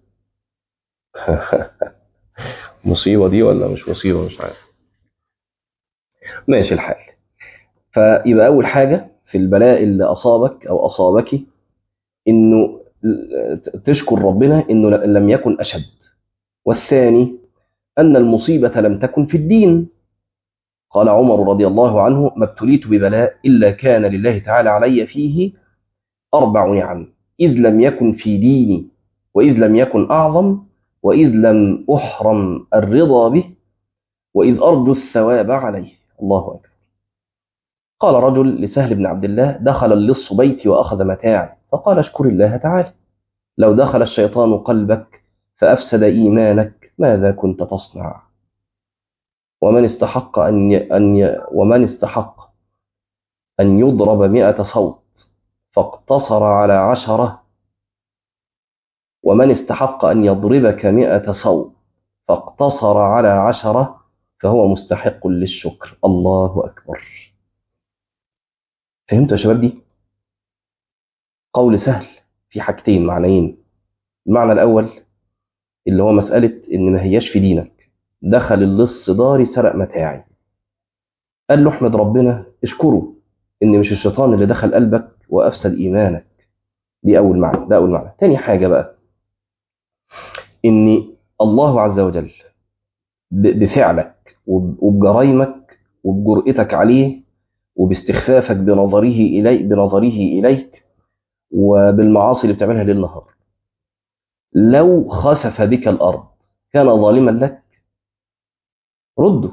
مصيبة دي ولا مش مصيبة مش عارف ماشي الحال فيبقى أول حاجة في البلاء اللي أصابك أو أصابك إنه تشكر ربنا إنه لم يكن أشد والثاني أن المصيبة لم تكن في الدين قال عمر رضي الله عنه ما ابتليت ببلاء إلا كان لله تعالى علي فيه أربع نعم إذ لم يكن في ديني وإذ لم يكن أعظم وإذ لم أحرم الرضا به وإذ أرجو الثواب عليه الله أكبر قال رجل لسهل بن عبد الله دخل اللص بيتي وأخذ متاعي فقال اشكر الله تعالى لو دخل الشيطان قلبك فأفسد إيمانك ماذا كنت تصنع ومن استحق أن ي... أن ي... ومن استحق أن يضرب مئة صوت فاقتصر على عشرة ومن استحق أن يضربك مئة صوت فاقتصر على عشرة فهو مستحق للشكر الله أكبر فهمتوا يا شباب دي قول سهل في حاجتين معنيين المعنى الأول اللي هو مسألة إن ما هياش في دينك دخل اللص داري سرق متاعي قال له احمد ربنا اشكره إن مش الشيطان اللي دخل قلبك وأفسد إيمانك دي أول معنى ده أول معنى تاني حاجة بقى إن الله عز وجل بفعلك وبجرايمك وبجرأتك عليه وباستخفافك بنظره إلي بنظره إليك وبالمعاصي اللي بتعملها ليل نهار لو خسف بك الأرض كان ظالما لك رده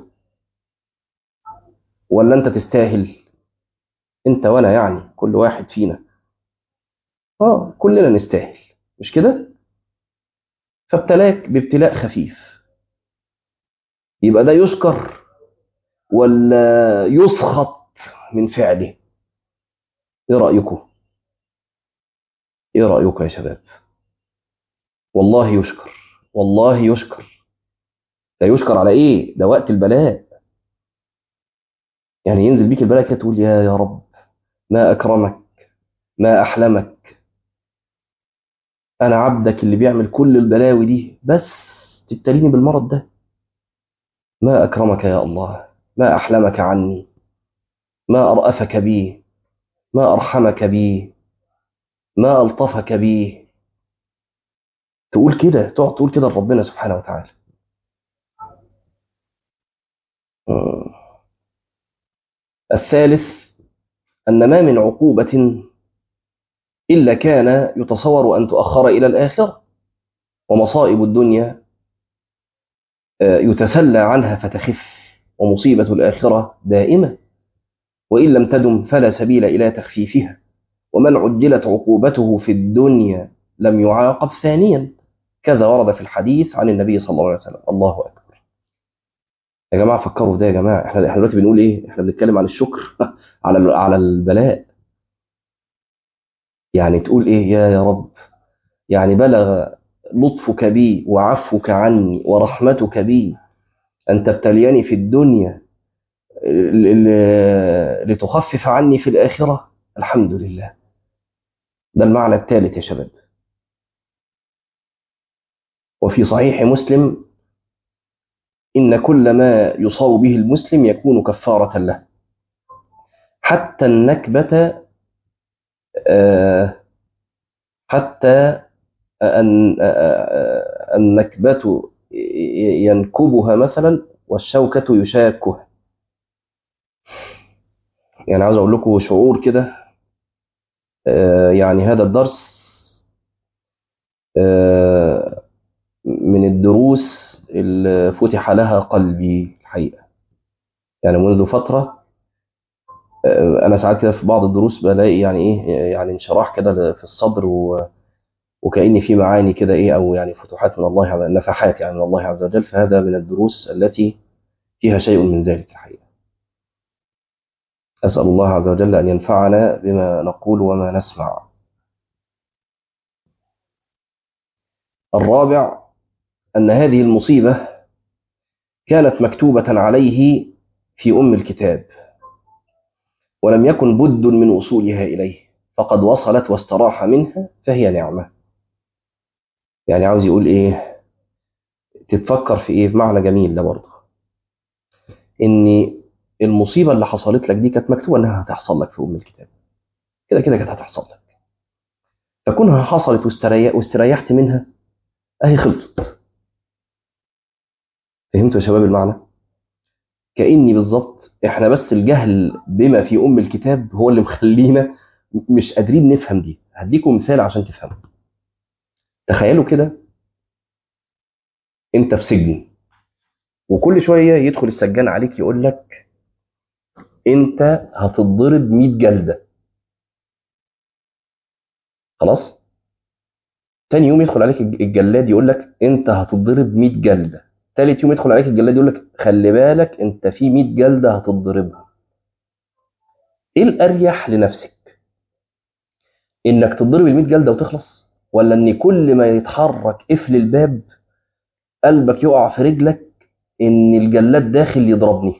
ولا أنت تستاهل أنت وأنا يعني كل واحد فينا آه كلنا نستاهل مش كده فابتلاك بابتلاء خفيف يبقى ده يشكر ولا يسخط من فعله ايه رأيكم ايه رأيكم يا شباب والله يشكر والله يشكر ده يشكر على ايه ده وقت البلاء يعني ينزل بيك البلاء كده تقول يا يا رب ما اكرمك ما احلمك انا عبدك اللي بيعمل كل البلاوي دي بس تبتليني بالمرض ده ما اكرمك يا الله ما احلمك عني ما ارأفك بي ما ارحمك بي ما الطفك بي تقول كده تقعد تقول كده لربنا سبحانه وتعالى الثالث أن ما من عقوبة إلا كان يتصور أن تؤخر إلى الآخرة ومصائب الدنيا يتسلى عنها فتخف ومصيبة الآخرة دائمة وإن لم تدم فلا سبيل إلى تخفيفها ومن عجلت عقوبته في الدنيا لم يعاقب ثانيا كذا ورد في الحديث عن النبي صلى الله عليه وسلم الله أكبر يا جماعة فكروا في ده يا جماعة احنا احنا دلوقتي بنقول ايه احنا بنتكلم عن الشكر على على البلاء يعني تقول ايه يا يا رب يعني بلغ لطفك بي وعفوك عني ورحمتك بي أن تبتليني في الدنيا لتخفف عني في الآخرة الحمد لله ده المعنى الثالث يا شباب وفي صحيح مسلم إن كل ما يصاب به المسلم يكون كفارة له حتى النكبة حتى أن النكبة ينكبها مثلا والشوكة يشاكها يعني عاوز أقول لكم شعور كده آه، يعني هذا الدرس آه، من الدروس اللي فتح لها قلبي الحقيقة يعني منذ فترة آه، أنا ساعات كده في بعض الدروس بلاقي يعني إيه يعني انشراح كده في الصدر و وكأن في معاني كده إيه أو يعني فتوحات من الله عز نفحات يعني من الله عز وجل فهذا من الدروس التي فيها شيء من ذلك الحقيقة أسأل الله عز وجل أن ينفعنا بما نقول وما نسمع الرابع أن هذه المصيبة كانت مكتوبة عليه في أم الكتاب ولم يكن بد من وصولها إليه فقد وصلت واستراح منها فهي نعمة يعني عاوز يقول إيه تتفكر في إيه بمعنى جميل ده برضه إن المصيبة اللي حصلت لك دي كانت مكتوبة إنها هتحصل لك في أم الكتاب كده كده كانت هتحصل لك فكونها حصلت واستريح واستريحت منها أهي خلصت فهمتوا يا شباب المعنى؟ كأني بالظبط إحنا بس الجهل بما في أم الكتاب هو اللي مخلينا مش قادرين نفهم دي هديكم مثال عشان تفهموا تخيلوا كده انت في سجن وكل شويه يدخل السجان عليك يقول لك انت هتتضرب 100 جلده خلاص تاني يوم يدخل عليك الجلاد يقول لك انت هتتضرب 100 جلده تالت يوم يدخل عليك الجلاد يقول لك خلي بالك انت في 100 جلده هتتضربها ايه الاريح لنفسك انك تتضرب ال 100 جلده وتخلص ولا ان كل ما يتحرك قفل الباب قلبك يقع في رجلك ان الجلاد داخل يضربني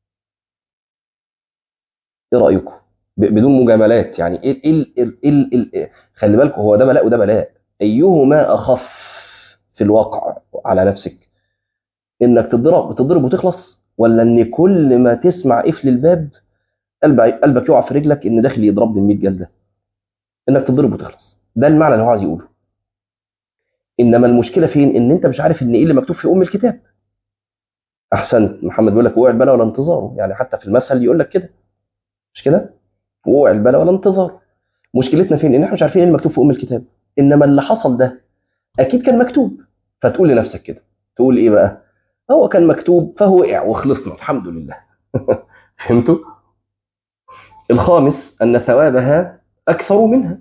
ايه رايكم ب- بدون مجاملات يعني ايه ايه ال- ال- ال- ال- إيه؟ خلي بالكم هو ده بلاء وده بلاء ايهما اخف في الواقع على نفسك انك تضرب تضرب وتخلص ولا ان كل ما تسمع قفل الباب قلبك قلبك يقع في رجلك ان داخل يضربني ال 100 جلده انك تضرب وتخلص ده المعنى اللي هو عايز يقوله انما المشكله فين ان انت مش عارف ان ايه اللي مكتوب في ام الكتاب احسنت محمد بيقول لك وقع البلاء ولا انتظاره يعني حتى في المثل يقول لك كده مش كده وقع البلاء ولا انتظار مشكلتنا فين ان احنا مش عارفين ايه اللي مكتوب في ام الكتاب انما اللي حصل ده اكيد كان مكتوب فتقول لنفسك كده تقول ايه بقى هو كان مكتوب فهو وقع وخلصنا الحمد لله فهمتوا الخامس ان ثوابها اكثر منها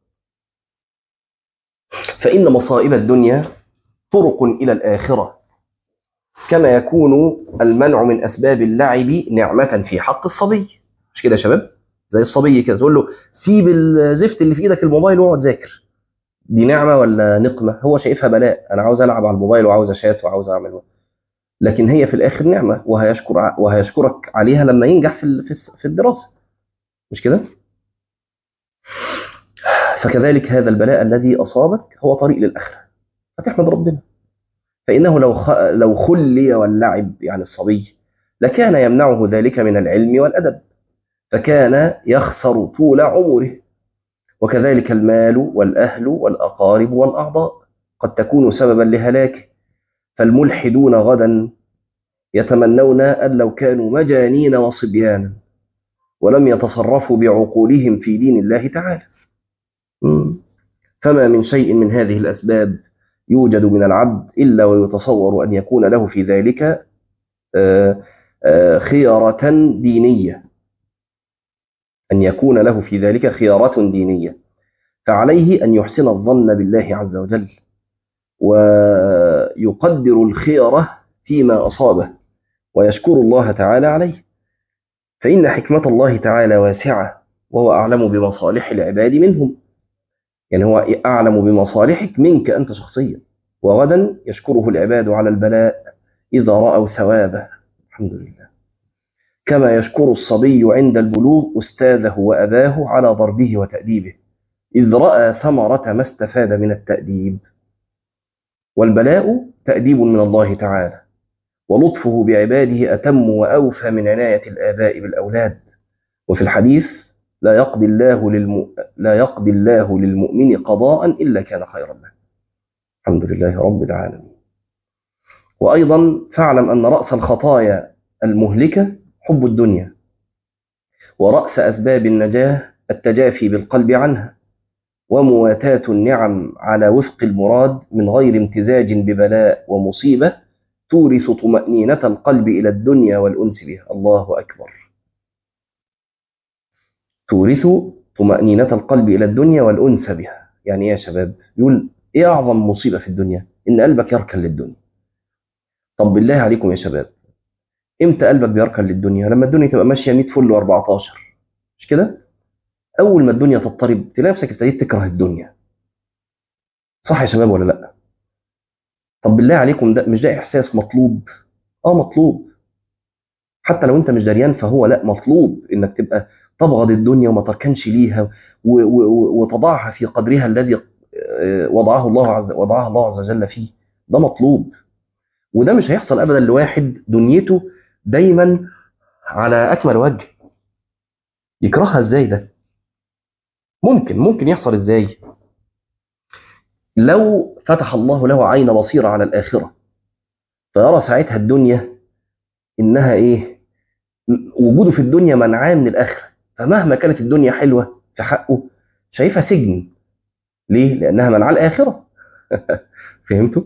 فان مصائب الدنيا طرق الى الاخره كما يكون المنع من اسباب اللعب نعمه في حق الصبي مش كده يا شباب زي الصبي كده تقول له سيب الزفت اللي في ايدك الموبايل واقعد ذاكر دي نعمه ولا نقمه هو شايفها بلاء انا عاوز العب على الموبايل وعاوز اشات وعاوز اعمل لكن هي في الاخر نعمه وهيشكر وهيشكرك عليها لما ينجح في ال- في الس- في الدراسه مش كده فكذلك هذا البلاء الذي اصابك هو طريق للاخره فتحمد ربنا فانه لو خ... لو خلي واللعب يعني الصبي لكان يمنعه ذلك من العلم والادب فكان يخسر طول عمره وكذلك المال والاهل والاقارب والاعضاء قد تكون سببا لهلاكه فالملحدون غدا يتمنون ان لو كانوا مجانين وصبيانا ولم يتصرفوا بعقولهم في دين الله تعالى مم. فما من شيء من هذه الاسباب يوجد من العبد الا ويتصور ان يكون له في ذلك آه، آه، خيارة دينية أن يكون له في ذلك خيارة دينية فعليه أن يحسن الظن بالله عز وجل ويقدر الخيرة فيما أصابه ويشكر الله تعالى عليه فإن حكمة الله تعالى واسعة وهو أعلم بمصالح العباد منهم يعني هو أعلم بمصالحك منك أنت شخصيا وغدا يشكره العباد على البلاء إذا رأوا ثوابه الحمد لله كما يشكر الصبي عند البلوغ أستاذه وأباه على ضربه وتأديبه إذ رأى ثمرة ما استفاد من التأديب والبلاء تأديب من الله تعالى ولطفه بعباده أتم وأوفى من عناية الآباء بالأولاد وفي الحديث لا يقضي الله للم... لا يقضي الله للمؤمن قضاء إلا كان خيرا له الحمد لله رب العالمين وأيضا فاعلم أن رأس الخطايا المهلكة حب الدنيا ورأس أسباب النجاة التجافي بالقلب عنها ومواتاة النعم على وفق المراد من غير امتزاج ببلاء ومصيبة تورث طمأنينة القلب إلى الدنيا والأنس بها الله أكبر تورث طمأنينة القلب إلى الدنيا والأنس بها يعني إيه يا شباب يقول إيه أعظم مصيبة في الدنيا إن قلبك يركن للدنيا طب بالله عليكم يا شباب إمتى قلبك بيركن للدنيا لما الدنيا تبقى ماشية 100 فل و14 مش كده أول ما الدنيا تضطرب تلاقي نفسك ابتديت تكره الدنيا صح يا شباب ولا لأ طب بالله عليكم ده مش ده إحساس مطلوب آه مطلوب حتى لو أنت مش دريان فهو لا مطلوب إنك تبقى تبغض الدنيا وما تركنش ليها و- و- وتضعها في قدرها الذي آه، وضعه الله عز وضعها الله عز وجل فيه ده مطلوب وده مش هيحصل ابدا لواحد دنيته دايما على اكمل وجه يكرهها ازاي ده ممكن ممكن يحصل ازاي لو فتح الله له عين بصيرة على الآخرة فيرى ساعتها الدنيا إنها إيه م- وجوده في الدنيا منعاه من الآخرة فمهما كانت الدنيا حلوة في حقه شايفها سجن ليه؟ لأنها منعاه الآخرة فهمتوا؟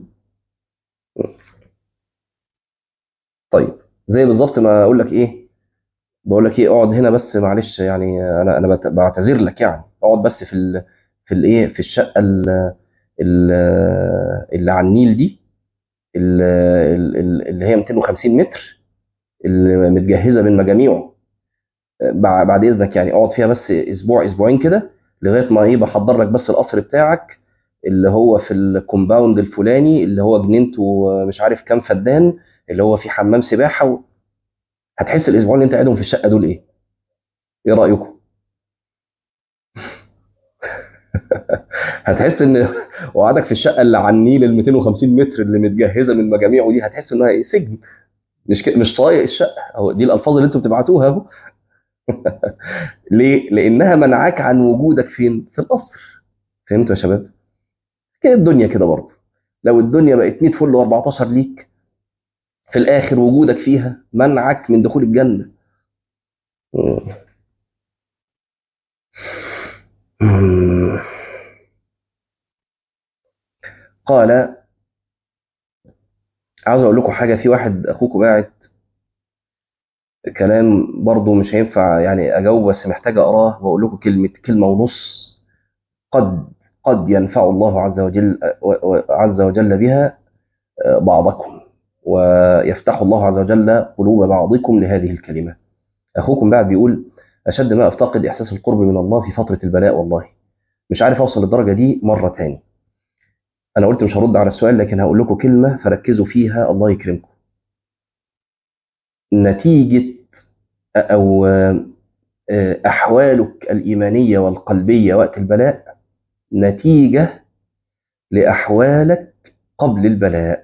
طيب زي بالظبط ما أقول لك إيه بقول لك إيه اقعد هنا بس معلش يعني أنا أنا بت- بعتذر لك يعني اقعد بس في ال في الإيه في الشقة ال- ال- اللي على النيل دي ال- ال- ال- اللي هي 250 متر اللي متجهزه من مجاميعه بع- بعد اذنك يعني اقعد فيها بس اسبوع اسبوعين كده لغايه ما ايه بحضر لك بس القصر بتاعك اللي هو في الكومباوند الفلاني اللي هو جنينته مش عارف كام فدان اللي هو فيه حمام سباحه و... هتحس الاسبوعين اللي انت قاعدهم في الشقه دول ايه؟ ايه رايكم؟ هتحس ان وقعدك في الشقه اللي على النيل ال 250 متر اللي متجهزه من مجاميعه دي هتحس انها ايه سجن مش ك... مش طايق الشقه هو دي الالفاظ اللي انتوا بتبعتوها اهو ليه؟ لانها منعاك عن وجودك فين؟ في القصر فهمتوا يا شباب؟ كده الدنيا كده برضه لو الدنيا بقت 100 فل و14 ليك في الاخر وجودك فيها منعك من دخول الجنه قال عاوز اقول لكم حاجه في واحد اخوكم باعت كلام برضه مش هينفع يعني اجاوب بس محتاج اقراه واقول لكم كلمه كلمه ونص قد قد ينفع الله عز وجل عز وجل بها بعضكم ويفتح الله عز وجل قلوب بعضكم لهذه الكلمه اخوكم بعد بيقول اشد ما افتقد احساس القرب من الله في فتره البلاء والله مش عارف اوصل للدرجه دي مره تاني انا قلت مش هرد على السؤال لكن هقول لكم كلمه فركزوا فيها الله يكرمكم نتيجه او احوالك الايمانيه والقلبيه وقت البلاء نتيجه لاحوالك قبل البلاء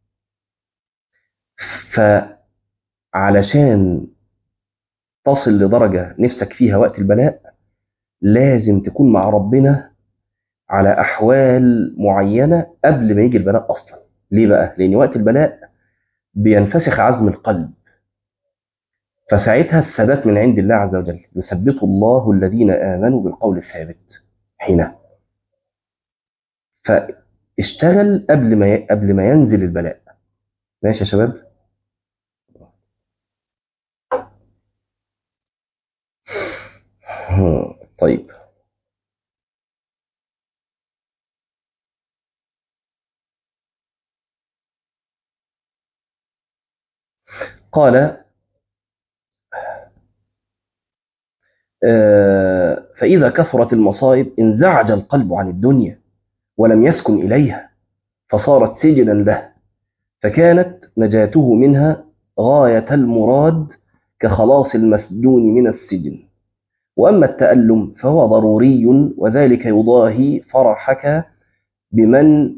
فعلشان تصل لدرجه نفسك فيها وقت البلاء لازم تكون مع ربنا على احوال معينه قبل ما يجي البلاء اصلا ليه بقى لان وقت البلاء بينفسخ عزم القلب فساعتها الثبات من عند الله عز وجل يثبت الله الذين امنوا بالقول الثابت حينها فاشتغل قبل ما ي... قبل ما ينزل البلاء ماشي يا شباب طيب قال فإذا كثرت المصائب انزعج القلب عن الدنيا ولم يسكن إليها فصارت سجنا له فكانت نجاته منها غاية المراد كخلاص المسجون من السجن وأما التألم فهو ضروري وذلك يضاهي فرحك بمن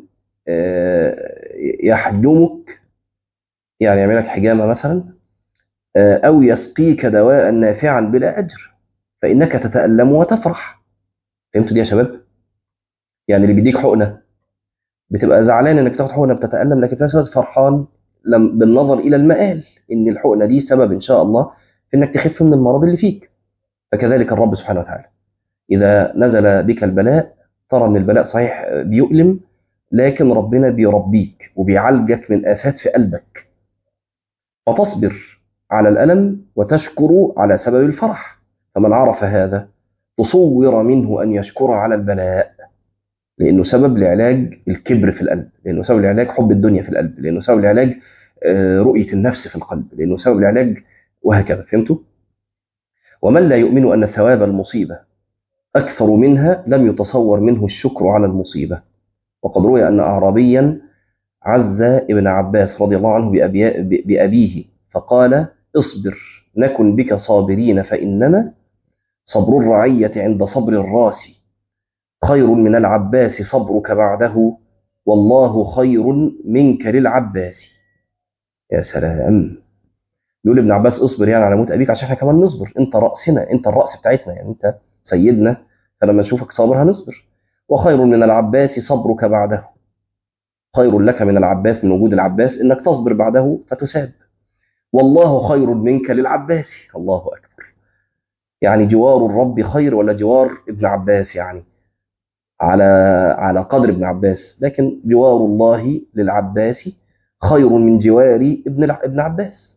يحجمك يعني يعمل لك حجامة مثلا أو يسقيك دواء نافعا بلا أجر فإنك تتألم وتفرح فهمتوا دي يا شباب؟ يعني اللي بيديك حقنة بتبقى زعلان انك تاخد حقنه بتتالم لكن في نفس الوقت فرحان لم بالنظر الى المآل ان الحقنه دي سبب ان شاء الله في انك تخف من المرض اللي فيك فكذلك الرب سبحانه وتعالى اذا نزل بك البلاء ترى ان البلاء صحيح بيؤلم لكن ربنا بيربيك وبيعالجك من آفات في قلبك فتصبر على الألم وتشكر على سبب الفرح فمن عرف هذا تصور منه أن يشكر على البلاء لأنه سبب لعلاج الكبر في القلب لأنه سبب لعلاج حب الدنيا في القلب لأنه سبب لعلاج رؤية النفس في القلب لأنه سبب لعلاج وهكذا فهمتوا؟ ومن لا يؤمن أن ثواب المصيبة أكثر منها لم يتصور منه الشكر على المصيبة وقد روي أن أعرابيا عز ابن عباس رضي الله عنه بأبيه فقال اصبر نكن بك صابرين فإنما صبر الرعية عند صبر الراس خير من العباس صبرك بعده والله خير منك للعباس يا سلام يقول ابن عباس اصبر يعني على موت أبيك عشان احنا كمان نصبر انت رأسنا انت الرأس بتاعتنا يعني انت سيدنا فلما نشوفك صابر هنصبر وخير من العباس صبرك بعده خير لك من العباس من وجود العباس انك تصبر بعده فتساب والله خير منك للعباس الله اكبر يعني جوار الرب خير ولا جوار ابن عباس يعني على على قدر ابن عباس لكن جوار الله للعباس خير من جوار ابن ابن عباس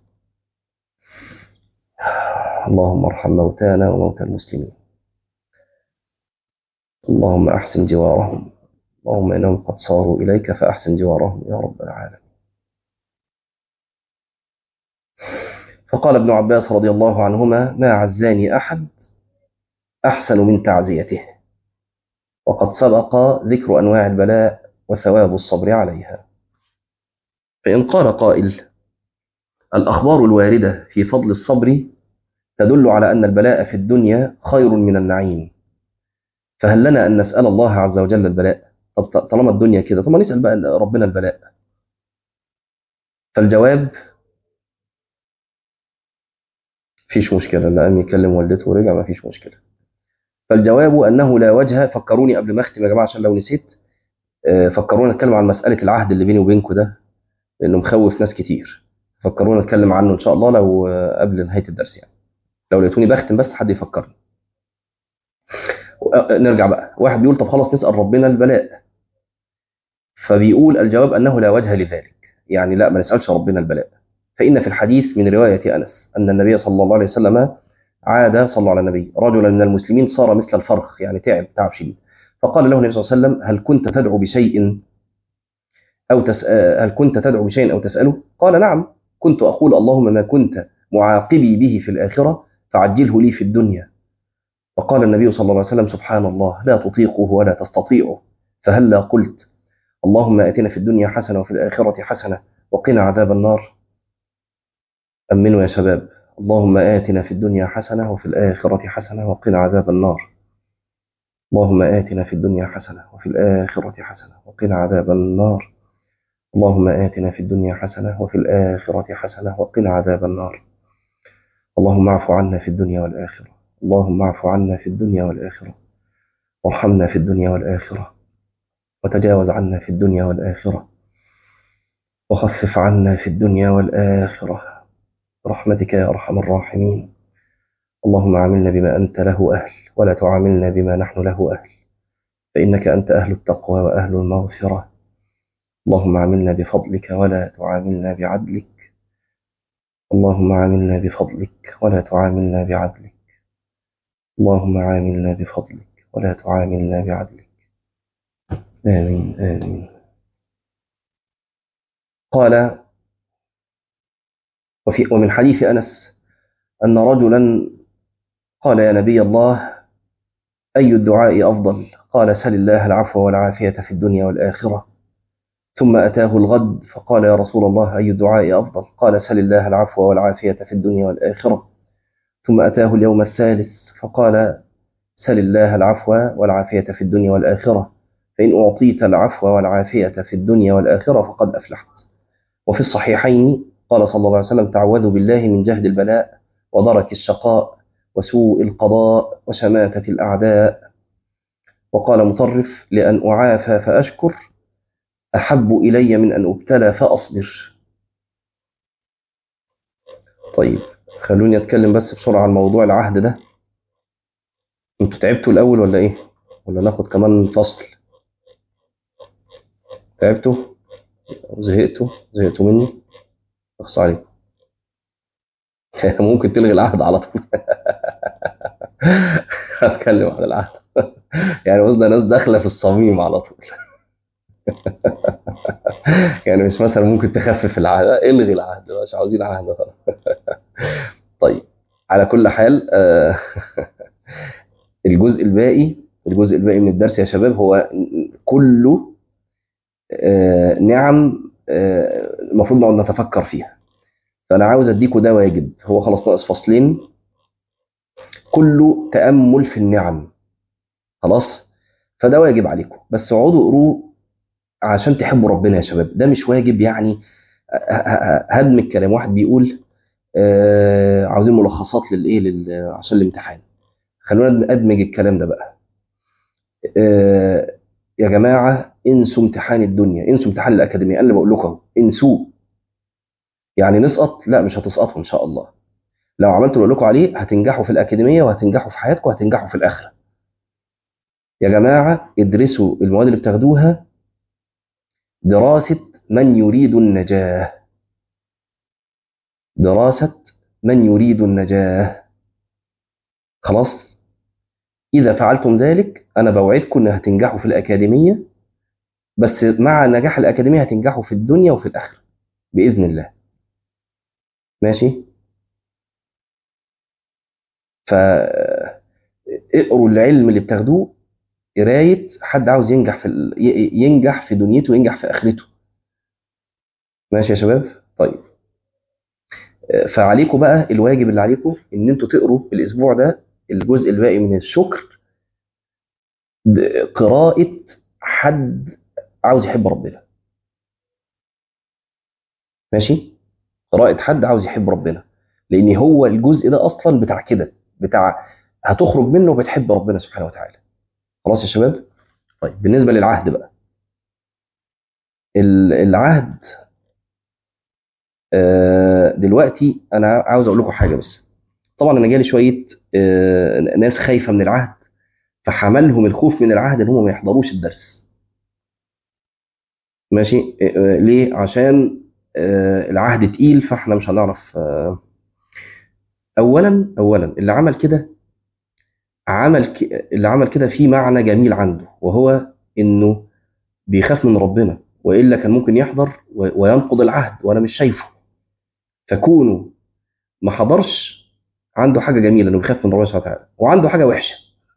اللهم ارحم موتانا وموتى المسلمين اللهم أحسن جوارهم اللهم إنهم قد صاروا إليك فأحسن جوارهم يا رب العالمين فقال ابن عباس رضي الله عنهما ما عزاني أحد أحسن من تعزيته وقد سبق ذكر أنواع البلاء وثواب الصبر عليها فإن قال قائل الأخبار الواردة في فضل الصبر تدل على أن البلاء في الدنيا خير من النعيم فهل لنا أن نسأل الله عز وجل البلاء طب طالما الدنيا كده طب ما نسأل بقى ربنا البلاء فالجواب فيش مشكلة لا قام يكلم والدته ورجع ما فيش مشكلة فالجواب أنه لا وجه فكروني قبل ما أختم يا جماعة عشان لو نسيت فكرونا نتكلم عن مسألة العهد اللي بيني وبينكم ده لأنه مخوف ناس كتير فكرونا نتكلم عنه إن شاء الله لو قبل نهاية الدرس يعني لو لقيتوني بختم بس حد يفكرني نرجع بقى واحد بيقول طب خلاص نسأل ربنا البلاء فبيقول الجواب أنه لا وجه لذلك يعني لا ما نسألش ربنا البلاء فإن في الحديث من رواية أنس أن النبي صلى الله عليه وسلم عاد صلى على النبي رجلا من المسلمين صار مثل الفرخ يعني تعب تعب شديد فقال له النبي صلى الله عليه وسلم هل كنت تدعو بشيء أو تسأل هل كنت تدعو بشيء أو تسأله قال نعم كنت أقول اللهم ما كنت معاقبي به في الآخرة فعجله لي في الدنيا فقال النبي صلى الله عليه وسلم سبحان الله لا تطيقه ولا تستطيعه فهلا قلت اللهم آتنا في الدنيا حسنة وفي الآخرة حسنة وقنا عذاب النار أمنوا يا شباب اللهم آتنا في الدنيا حسنة وفي الآخرة حسنة وقنا عذاب النار اللهم آتنا في الدنيا حسنة وفي الآخرة حسنة وقنا عذاب النار اللهم آتنا في الدنيا حسنة وفي الآخرة حسنة وقنا عذاب النار اللهم اعف عنا في الدنيا والآخرة اللهم اعف عنا في الدنيا والآخرة وارحمنا في الدنيا والآخرة وتجاوز عنا في الدنيا والآخرة وخفف عنا في الدنيا والآخرة برحمتك يا أرحم الراحمين اللهم عاملنا بما أنت له أهل ولا تعاملنا بما نحن له أهل فإنك أنت أهل التقوى وأهل المغفرة اللهم عاملنا بفضلك ولا تعاملنا بعدلك اللهم عاملنا بفضلك ولا تعاملنا بعدلك اللهم عاملنا بفضلك ولا تعاملنا بعدلك آمين آمين قال وفي ومن حديث أنس أن رجلا قال يا نبي الله أي الدعاء أفضل قال سل الله العفو والعافية في الدنيا والآخرة ثم أتاه الغد فقال يا رسول الله أي الدعاء أفضل قال سل الله العفو والعافية في الدنيا والآخرة ثم أتاه اليوم الثالث فقال سل الله العفو والعافية في الدنيا والآخرة فإن أعطيت العفو والعافية في الدنيا والآخرة فقد أفلحت وفي الصحيحين قال صلى الله عليه وسلم تعوذوا بالله من جهد البلاء ودرك الشقاء وسوء القضاء وشماتة الأعداء وقال مطرف لأن أعافى فأشكر أحب إلي من أن أبتلى فأصبر طيب خلوني أتكلم بس بسرعة عن موضوع العهد ده انتوا تعبتوا الأول ولا إيه؟ ولا ناخد كمان فصل؟ تعبتوا؟ زهقتوا؟ زهقتوا مني؟ أخص عليكم ممكن تلغي العهد على طول هتكلم عن العهد يعني قصدي ناس داخلة في الصميم على طول يعني مش مثلا ممكن تخفف العهد لا، الغي العهد مش عاوزين عهد خلاص. طيب على كل حال آه، الجزء الباقي الجزء الباقي من الدرس يا شباب هو كله آه، نعم آه، المفروض نقعد نتفكر فيها فانا عاوز اديكوا ده واجب هو خلاص ناقص فصلين كله تامل في النعم خلاص فده واجب عليكم بس اقعدوا اقروه عشان تحبوا ربنا يا شباب ده مش واجب يعني ه- ه- هدم الكلام واحد بيقول آه عاوزين ملخصات للايه لل- عشان الامتحان خلونا ادمج الكلام ده بقى آه يا جماعه انسوا امتحان الدنيا انسوا امتحان الاكاديميه انا اللي بقول لكم اهو انسوه يعني نسقط لا مش هتسقطوا ان شاء الله لو عملتوا اللي اقول لكم عليه هتنجحوا في الاكاديميه وهتنجحوا في حياتكم وهتنجحوا في الاخره يا جماعه ادرسوا المواد اللي بتاخدوها دراسه من يريد النجاه دراسه من يريد النجاه خلاص اذا فعلتم ذلك انا بوعدكم ان هتنجحوا في الاكاديميه بس مع نجاح الاكاديميه هتنجحوا في الدنيا وفي الاخره باذن الله ماشي ف اقروا العلم اللي بتاخدوه قرايه حد عاوز ينجح في ال... ي- ينجح في دنيته وينجح في اخرته ماشي يا شباب طيب فعليكم بقى الواجب اللي عليكم ان انتوا تقروا الاسبوع ده الجزء الباقي من الشكر ب- قراءه حد عاوز يحب ربنا ماشي قراءه حد عاوز يحب ربنا لان هو الجزء ده اصلا بتاع كده بتاع هتخرج منه بتحب ربنا سبحانه وتعالى خلاص يا شباب طيب بالنسبه للعهد بقى ال- العهد آه، دلوقتي انا عاوز اقول لكم حاجه بس طبعا انا جالي شويه آه، ناس خايفه من العهد فحملهم الخوف من العهد ان هم ما يحضروش الدرس ماشي آه، آه، ليه عشان آه، العهد تقيل فاحنا مش هنعرف آه، اولا اولا اللي عمل كده عمل ك... اللي عمل كده فيه معنى جميل عنده وهو انه بيخاف من ربنا والا كان ممكن يحضر و... وينقض العهد وانا مش شايفه فكونه ما حضرش عنده حاجه جميله انه بيخاف من ربنا سبحانه وتعالى وعنده حاجه وحشه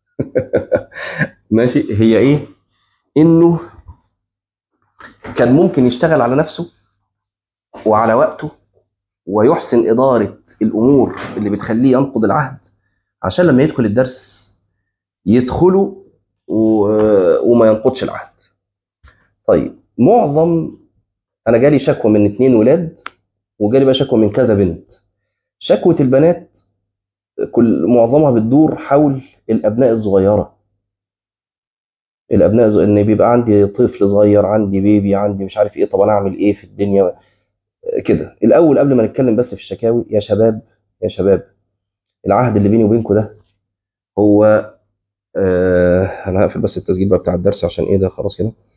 ماشي هي ايه انه كان ممكن يشتغل على نفسه وعلى وقته ويحسن اداره الامور اللي بتخليه ينقض العهد عشان لما يدخل الدرس يدخله و... وما ينقضش العهد طيب معظم انا جالي شكوى من اتنين ولاد وجالي بقى شكوى من كذا بنت شكوى البنات كل معظمها بتدور حول الابناء الصغيره الابناء الز- ان بيبقى عندي طفل صغير عندي بيبي عندي مش عارف ايه طب انا اعمل ايه في الدنيا كده الاول قبل ما نتكلم بس في الشكاوي يا شباب يا شباب العهد اللي بيني وبينكم ده هو آه انا هقفل بس التسجيل بقى بتاع الدرس عشان ايه ده خلاص كده